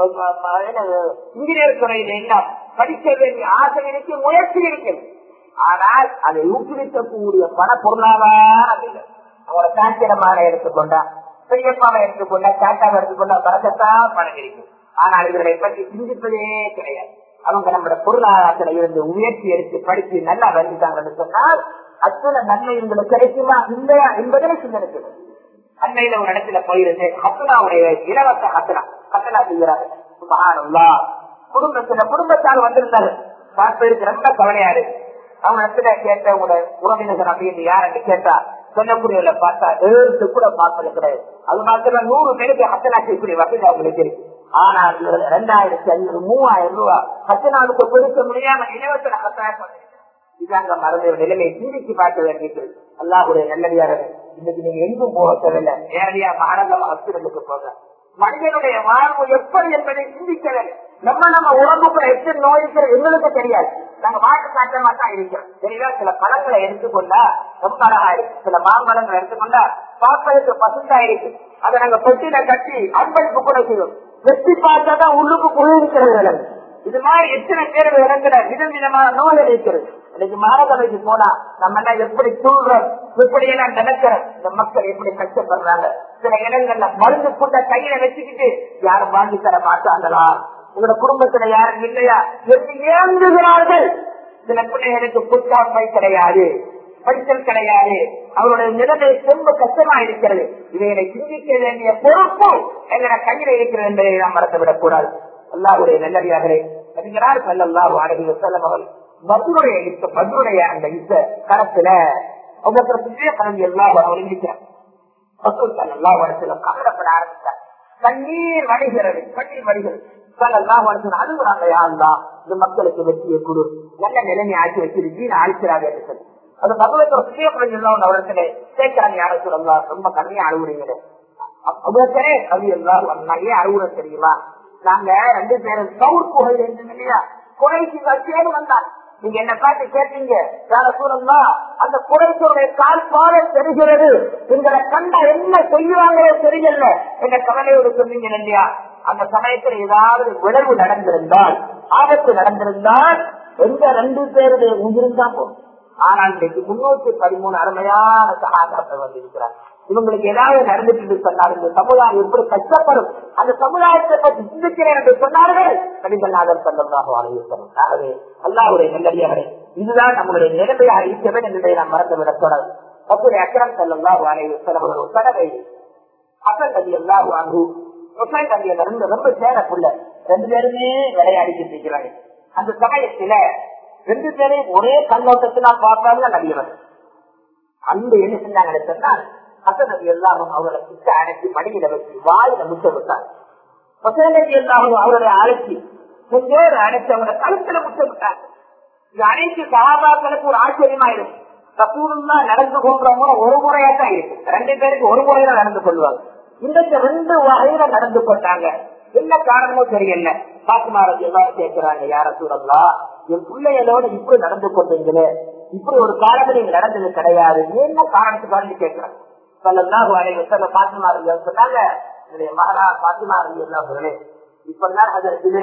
இன்ஜினியர் துறையில எல்லாம் படிக்க வேண்டிய ஆசை இருக்கு முயற்சி இருக்கிறது ஆனால் அதை ஊக்குவிக்கக்கூடிய பண பொருளாதாரம் இல்லை அவரை சாத்திரமான எடுத்துக்கொண்டா பெரியப்பாவை எடுத்துக்கொண்டா சாட்டாவை எடுத்துக்கொண்டா பறக்கத்தான் பணம் இருக்கு ஆனால் இவர்களை பற்றி சிந்திப்பதே கிடையாது அவங்க நம்மளோட பொருளாதாரத்துல இருந்து முயற்சி எடுத்து படிச்சு நல்லா வந்துட்டாங்கன்னு சொன்னால் அத்தனை நன்மை உங்களுக்கு கிடைக்குமா இல்லையா என்பதை சிந்தனை அண்மையில ஒரு இடத்துல போயிருந்து ஹத்தனாவுடைய இலவச ஹத்தனா ஹத்தனா செய்கிறாரு சுபஹானல்லா குடும்பத்துல குடும்பத்தால் வந்திருந்தாரு பார்ப்பதற்கு ரொம்ப கவலையா இருக்கு அவங்க இடத்துல கேட்ட உங்களோட உறவினர்கள் அப்படின்னு யாருன்னு கேட்டா சொல்லக்கூடியவர்களை பார்த்தா எழுத்து கூட பார்ப்பது கிடையாது அது மாத்திரம் நூறு பேருக்கு ஹத்தனா செய்யக்கூடிய வசதி அவங்களுக்கு இருக்கு ஆனால் ரெண்டாயிரத்தி ஐநூறு மூவாயிரம் ரூபாய் ஹத்தனாவுக்கு கொடுக்க முடியாம இலவச ஹத்தனா பண்ணிருக்காங்க இதாங்க மறந்த நிலைமையை சிந்திச்சு பார்க்க வேண்டியது அல்லாஹுடைய நல்லடியாக இன்னைக்கு நீங்க எங்கும் போக தேவையில்லை நேரடியா மாநகர ஹாஸ்பிட்டலுக்கு போக மனிதனுடைய வாழ்வு எப்படி என்பதை சிந்திக்கவே நம்ம நம்ம உடம்புக்குள்ள எத்தனை நோய் இருக்கிறது எங்களுக்கு தெரியாது நாங்க மாட்டு சாட்டமா தான் இருக்கிறோம் சரிங்களா சில பழங்களை எடுத்துக்கொண்டா ரொம்ப அழகா இருக்கு சில மாம்பழங்களை எடுத்துக்கொண்டா பார்ப்பதற்கு பசுந்தா இருக்கு அதை நாங்க பொட்டில கட்டி அன்பளிப்பு கூட செய்வோம் வெட்டி பார்த்தா தான் உள்ளுக்கு குளிர்கிறது விலங்கு இது மாதிரி எத்தனை பேர் இறங்குற விதம் விதமான நோய்கள் இருக்கிறது இன்னைக்கு மாநகரைக்கு போனா நம்ம எல்லாம் எப்படி தூள்றோம் எப்படி எல்லாம் நினைக்கிறோம் இந்த மக்கள் எப்படி கஷ்டப்படுறாங்க சில இடங்கள்ல மருந்து கூட்ட கையில வச்சுக்கிட்டு யாரும் வாங்கி தர மாட்டாங்களா உங்களோட குடும்பத்துல யாரும் இல்லையா என்று ஏங்குகிறார்கள் சில பிள்ளைகளுக்கு புத்தாண்மை கிடையாது படித்தல் கிடையாது அவருடைய நிலைமை ரொம்ப கஷ்டமா இருக்கிறது இவைகளை சிந்திக்க வேண்டிய பொறுப்பு எங்களை கையில இருக்கிறது என்பதை நாம் மறந்துவிடக் கூடாது அல்லாவுடைய நல்லடியார்களே அறிஞரார் சல்லாஹு அழகி வசல்லம் அவர்கள் மதுரைய யுத்த மதுரைய அந்த யுத்த களத்துல ஒவ்வொருத்தருக்குமே கலந்து எல்லாம் ஒழுங்கிட்டார் நல்லா வருஷத்துல கவலைப்பட ஆரம்பித்தார் கண்ணீர் வடிகிறது கண்ணீர் வடிகிறது எல்லாம் வருஷம் அழுகுறாங்க யாருந்தா இந்த மக்களுக்கு வெற்றியை கொடு நல்ல நிலைமை ஆக்கி வச்சிரு வீண அழிக்கிறாங்க என்று சொல்லி அது பகவத்தோட சுயப்படம் அவர்களை சேர்க்கிறாங்க யாரும் சொல்லலாம் ரொம்ப கம்மியா அழுகுறீங்களே அவ்வளோத்தரே அது எல்லாம் நிறைய அழுகுறது தெரியுமா நாங்க ரெண்டு பேரும் சவுர் புகை இருந்தோம் இல்லையா குறைக்கு வச்சேன்னு வந்தான் நீங்க என்ன பார்த்து கேட்டீங்க யார சூழல்லா அந்த குறைச்சோடைய கால் பாட தெரிகிறது எங்களை கண்டா என்ன செய்வாங்களோ தெரியல எங்க கவலையோடு சொன்னீங்க இல்லையா அந்த சமயத்தில் ஏதாவது விளைவு நடந்திருந்தால் ஆபத்து நடந்திருந்தால் எந்த ரெண்டு பேருடைய உயிரும் தான் போகும் ஆனால் இன்றைக்கு முன்னூத்தி பதிமூணு அருமையான சகாதாரத்தை வந்திருக்கிறார் இவங்களுக்கு ஏதாவது நடந்துட்டு சொன்னார் இந்த சமுதாயம் எப்படி கஷ்டப்படும் அந்த சமுதாயத்தை பற்றி சிந்திக்கிறேன் என்று சொன்னார்கள் கடிதநாதர் சந்தமாக ஆகவே அல்லாவுடைய நல்லடியாரே இதுதான் நம்முடைய நிலைமையாக இருக்கவே என்பதை நாம் மறந்துவிடக் கூடாது அப்படி அக்கரம் செல்லா வாழைவர் ஒரு தடவை அசல் கல்வி எல்லாம் வாங்கு விவசாய கல்வியை நடந்து ரொம்ப சேரக்குள்ள ரெண்டு பேருமே விளையாடிக்கிட்டு இருக்கிறாங்க அந்த சமயத்துல ரெண்டு பேரையும் ஒரே கண்ணோட்டத்தினால் பார்த்தாங்க நடிகர் அந்த என்ன செஞ்சாங்க சொன்னால் ஹசனதி எல்லாரும் அவர்களை கிட்ட அடைச்சி மடியில வச்சு வாயில முட்ட விட்டார் ஹசனதி எல்லாரும் அவர்களை அழைச்சி கொஞ்சோடு அடைச்சி அவங்கள கழுத்துல முட்ட விட்டார் இது அனைத்து சகாபாக்களுக்கு ஒரு ஆச்சரியமா இருக்கு கசூருல்லா நடந்து கொள்றவங்க ஒரு முறையா தான் இருக்கு ரெண்டு பேருக்கு ஒரு முறையில நடந்து கொள்வாங்க இன்றைக்கு ரெண்டு வகையில நடந்து கொண்டாங்க என்ன காரணமோ தெரியல பாக்குமாரதி எல்லாரும் கேட்கிறாங்க யார சூழல்லா என் பிள்ளைகளோட இப்படி நடந்து கொண்டீங்களே இப்படி ஒரு காலத்துல நீங்க நடந்தது கிடையாது என்ன காரணத்துக்காக கேட்கிறாங்க சொல்லலாம் பாத்திமாரதி சொன்னாங்க என்னுடைய மகனா பாத்திமாரதி எல்லா இப்பதான் அதற்கு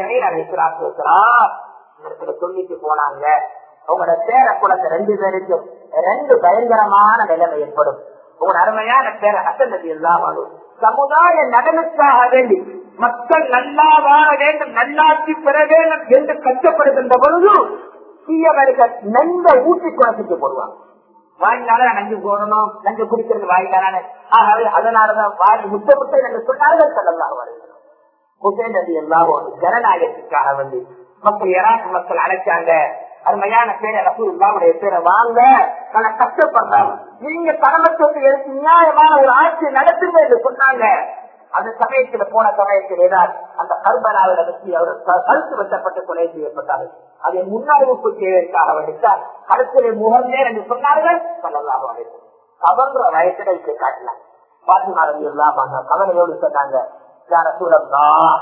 இடத்துல சொல்லிட்டு போனாங்க உங்களோட பேர குழந்தை ரெண்டு பேருக்கும் ரெண்டு பயங்கரமான நிலைமை ஏற்படும் உங்களோட அருமையான பேர அசந்தது எல்லாம் சமுதாய நலனுக்காக வேண்டி மக்கள் நல்லா வாழ வேண்டும் நல்லாட்சி பெற வேண்டும் என்று கஷ்டப்படுகின்ற பொழுது தீயவர்கள் நன்மை ஊட்டி குழந்தைக்கு போடுவாங்க வாயினால நஞ்சு போடணும் நஞ்சு குடிக்கிறது வாயிலான ஆகவே அதனாலதான் வாய் முட்டை முட்டை என்று சொன்னார்கள் சொல்லலாம் வருகிறோம் ஹுசேன் நதி எல்லாரும் ஜனநாயகத்துக்காக வந்து மக்கள் ஈராக் மக்கள் அழைச்சாங்க அருமையான பேரை ரசூல்லாவுடைய பேரை வாங்க நல்ல கஷ்டப்படுறாங்க நீங்க தலைமத்துவத்தை எடுத்து நியாயமான ஒரு ஆட்சி நடத்துங்க என்று சொன்னாங்க அந்த சமயத்துல போன சமயத்தில் ஏதாவது அந்த கர்பனாவில வச்சு அவர் கழுத்து வெட்டப்பட்டு கொலை செய்யப்பட்டார்கள் அதை முன்னறிவிப்பு செய்வதற்காக வேண்டித்தான் கழுத்திலே முகந்தே என்று சொன்னார்கள் சொல்லலாக கவர்ந்த வயசுல இதை காட்டலாம் பாத்திமாரதி எல்லாம் கவலையோடு சொன்னாங்க யார சூழல்லா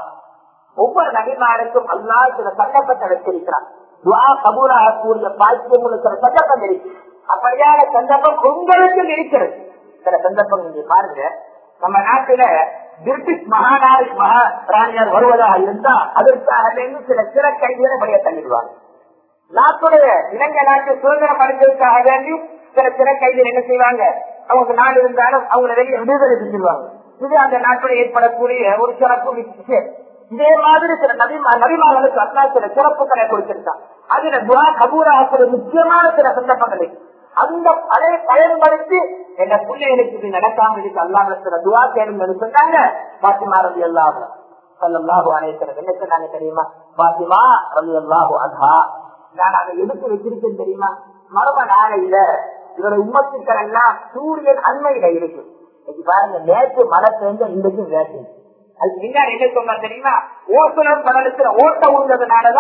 ஒவ்வொரு நபிமாருக்கும் அல்லா சில சந்தர்ப்பத்தை வச்சிருக்கிறான் துவா கபூராகக்கூடிய பாக்கியம் சில சந்தர்ப்பம் இருக்கு அப்படியான சந்தர்ப்பம் உங்களுக்கும் இருக்கிறது சில சந்தர்ப்பம் நீங்க பாருங்க நம்ம நாட்டுல பிரிட்டிஷ் மகாநாடு மகாராணியார் வருவதாக இருந்தா அதற்காக வேண்டி சில சில கைதிகளை படிய தள்ளிடுவாங்க நாட்டுடைய இலங்கை நாட்டு சுதந்திரம் அடைஞ்சதுக்காக வேண்டி சில சில கைதிகள் என்ன செய்வாங்க அவங்க நாடு இருந்தாலும் அவங்களை வெளியே விடுதலை செஞ்சிருவாங்க இது அந்த நாட்டில் ஏற்படக்கூடிய ஒரு சிறப்பு விஷயம் இதே மாதிரி சில நபிமா நபிமார்களுக்கு அல்லா சில சிறப்புகளை கொடுத்திருக்கான் அதுல துவா கபூராக முக்கியமான சில சந்தர்ப்பங்கள் அந்த அதை பயன்படுத்தி என் பிள்ளைகளுக்கு இது நடக்காம இருக்கு அல்லாம சில துவா கேளுங்கன்னு சொன்னாங்க பாத்திமா ரவி அல்லாஹ் சல்லாஹு அனைத்து என்ன சொன்னாங்க தெரியுமா பாத்திமா ரவி அல்லாஹு அல்ஹா நான் அதை எடுத்து வச்சிருக்கேன் தெரியுமா மர்ம நாளையில இதோட உம்மத்துக்கள் எல்லாம் சூரியன் அண்மையில இருக்கு இன்னைக்கு பாருங்க நேற்று மழை பெய்ஞ்ச இன்றைக்கும் வேட்டு அதுக்கு முன்னாடி என்ன சொன்னா தெரியுமா ஓசனம் கடலுக்கு ஓட்ட உள்ளதுனாலதான்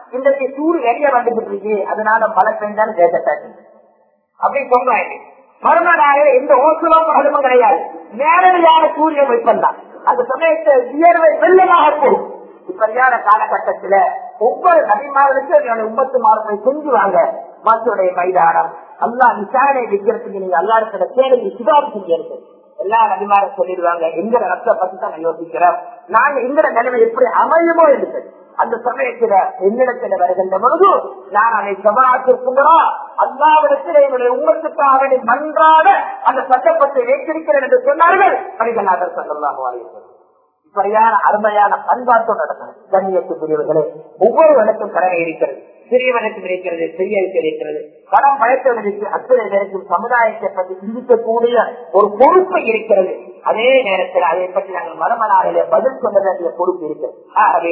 இன்றைக்கு சூடு வெளியே வந்துட்டு இருக்கு அதனால மழை பெஞ்சாலும் கேட்டாச்சு அப்படி சொல்றாங்க மறுநாள் எந்த ஓசுலும் பகலும் கிடையாது நேரடியான சூரிய வெப்பம் தான் அந்த சமயத்தை வியர்வை வெள்ளமாக போகும் இப்படியான காலகட்டத்துல ஒவ்வொரு நபிமார்களுக்கும் உம்மத்து மாறுமை செஞ்சுவாங்க மக்களுடைய மைதானம் அல்லா விசாரணை வைக்கிறதுக்கு நீங்க அல்லா இருக்கிற தேவையை சிபாரி செஞ்சு எல்லா நபிமாரும் சொல்லிடுவாங்க எங்கட ரத்த பத்தி தான் நான் யோசிக்கிறேன் நாங்க எங்கட நிலைமை எப்படி அமையுமோ இருக்கு அந்த சமயத்துல என்னிடத்துல வருகின்ற பொழுது நான் அதை சமாளித்திருக்கின்றோம் அல்லாவிடத்தில் என்னுடைய உங்களுக்காக மன்றாட அந்த சட்டப்பத்தை வைத்திருக்கிறேன் என்று சொன்னார்கள் மனிதநாதர் சொல்லலாம் இப்படியான அருமையான பண்பாட்டோடு நடக்கணும் கண்ணியத்துக்குரியவர்களே ஒவ்வொரு இடத்தும் கடமை இருக்கிறது சிறியவனுக்கும் இருக்கிறது பெரியவருக்கு இருக்கிறது பணம் படைத்தவர்களுக்கு அத்தனை பேருக்கும் சமுதாயத்தை பற்றி சிந்திக்கக்கூடிய ஒரு பொறுப்பு இருக்கிறது அதே நேரத்தில் அதை பற்றி நாங்கள் மரமனாரிலே பதில் சொல்ல வேண்டிய பொறுப்பு இருக்கிறது ஆகவே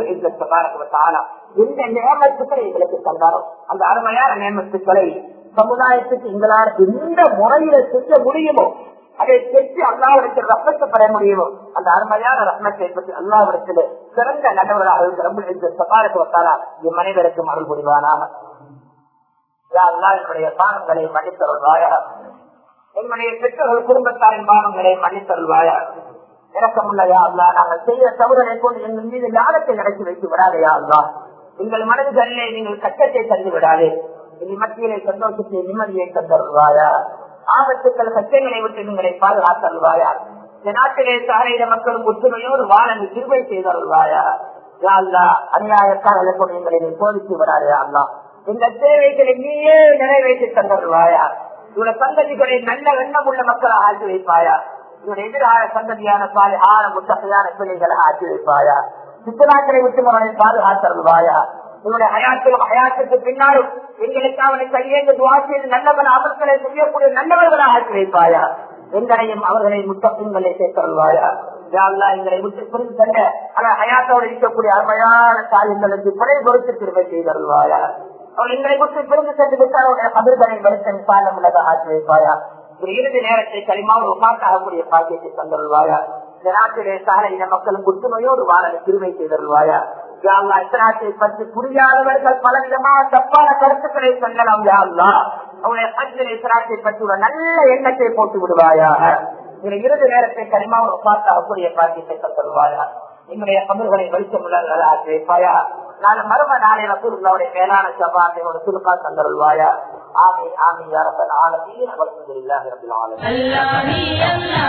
எந்த நியமத்துக்களை எங்களுக்கு தந்தாரோ அந்த அருமையான நியமத்துக்களை சமுதாயத்துக்கு எங்களால் எந்த முறையில செய்ய முடியுமோ அதை செஞ்சு அல்லாவிடத்தில் ரத்தத்தை பெற முடியுமோ அந்த அருமையான ரத்னத்தை பற்றி அல்லாவிடத்தில் சிறந்த நடுவராக ரொம்ப சபாரத்து வந்தாரா என் மனிதருக்கும் அருள் புரிவானாக என்னுடைய பானங்களை மன்னித்தருள்வாயா என்னுடைய பெற்றோர்கள் குடும்பத்தாரின் பானங்களை மன்னித்தருள்வாயா இறக்கமுள்ளையா அல்லா நாங்கள் செய்த தவறுகளை கொண்டு எங்கள் மீது ஞானத்தை நடத்தி வைத்து விடாதையா அல்லா எங்கள் மனதுகளிலே நீங்கள் கட்டத்தை தந்து விடாதே எங்கள் மத்தியிலே சந்தோஷத்தை நிம்மதியை தந்தருள்வாயா ஆபத்துக்கள் சத்தியங்களை விட்டு நீங்களை பாதுகாத்தருள்வாயா இந்த நாட்டிலே சாலையில மக்களும் ஒற்றுமையோடு வாழ திருவை செய்தருள்வாயா அல்லா அநியாயக்காரர்களை கொண்டு எங்களை நீ சோதித்து விடாதே அல்லா இந்த தேவைகளை நீயே நிறைவேற்றி தந்தருள்வாயா இவட சந்ததிகளை நல்ல எண்ணம் உள்ள மக்களாக ஆக்கி வைப்பாயா இவட எதிராக சந்ததியான சாலை ஆன முத்தகையான பிள்ளைகளை ஆக்கி வைப்பாயா சித்தனாக்களை விட்டு அவனை பாதுகாத்தருள்வாயா உங்களுடைய ஹயாத்திலும் ஹயாத்துக்கு பின்னாலும் எங்களுக்கு அவனை கையேந்து துவாசியில் நல்லவன் அமல்களை செய்யக்கூடிய நல்லவர்களாக ஆக்கி வைப்பாயா எங்களையும் அவர்களை முத்தங்களை சேர்த்தருள்வாயா எங்களை விட்டு புரிந்து தந்த ஆனால் ஹயாத்தோடு இருக்கக்கூடிய அருமையான காரியங்களுக்கு குறை பொறுத்து திரும்ப செய்தருள்வாயா அவள் எங்களை விட்டு பிரிந்து சென்று விட்டால் அவருடைய கதிர்களை வெளிச்சம் காலம் உள்ளதாக ஆக்கி வைப்பாயா ஒரு இறுதி நேரத்தை களிமாவோடு உமாக்காகக்கூடிய பாக்கியத்தை தந்தருள்வாயா இந்த நாட்டிலே சாலையில மக்களும் ஒற்றுமையோடு வாழ திருமை செய்தருள்வாயா இத்தனாட்டை பற்றி புரியாதவர்கள் பலவிதமான தப்பான கருத்துக்களை சொல்லலாம் யாருலா அவருடைய பஞ்சிலை இத்தனாட்டை பற்றி ஒரு நல்ல எண்ணத்தை போட்டு விடுவாயாக இந்த இறுதி நேரத்தை களிமாவோடு உமாக்காகக்கூடிய பாக்கியத்தை தந்தருள்வாயா எங்களுடைய கபர்களை வெளிச்சம் உள்ளதாக ஆக்கி வைப்பாயா நாளை மரும நாளை ரசூலுல்லாவுடைய மேலான சபாத்தை ஒரு சுருக்கா தந்தருள்வாயா ஆமி ஆமி யாரப்பன் ஆலமீன் அல்ஹம்துலில்லாஹி ரப்பில் ஆலமீன்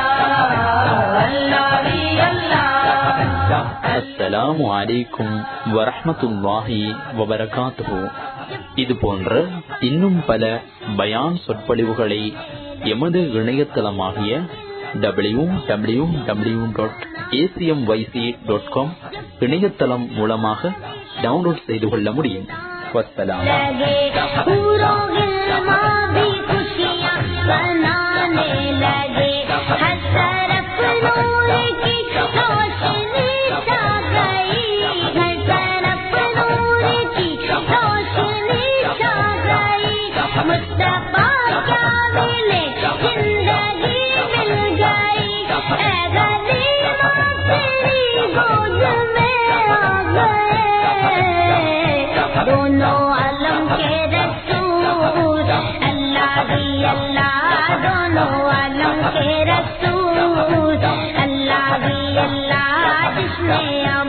அஸ்ஸலாமு அலைக்கும் வரஹ்மத்துல்லாஹி வபரகாத்துஹு இது போன்ற இன்னும் பல பயான் சொற்பொழிவுகளை எமது இணையதளமாகிய W W W dot ACM YC dot com இணையதளம் மூலமாக டவுன்லோட் செய்து கொள்ள முடியும் வசலாம் मुस्तफा क्या मिले जिंदगी मिल गई ऐ गरीबा तेरी गोद में आ गए दोनों आलम के रसूल अल्लाह ही अल्लाह दोनों आलम के रसूल अल्लाह ही अल्लाह जिसने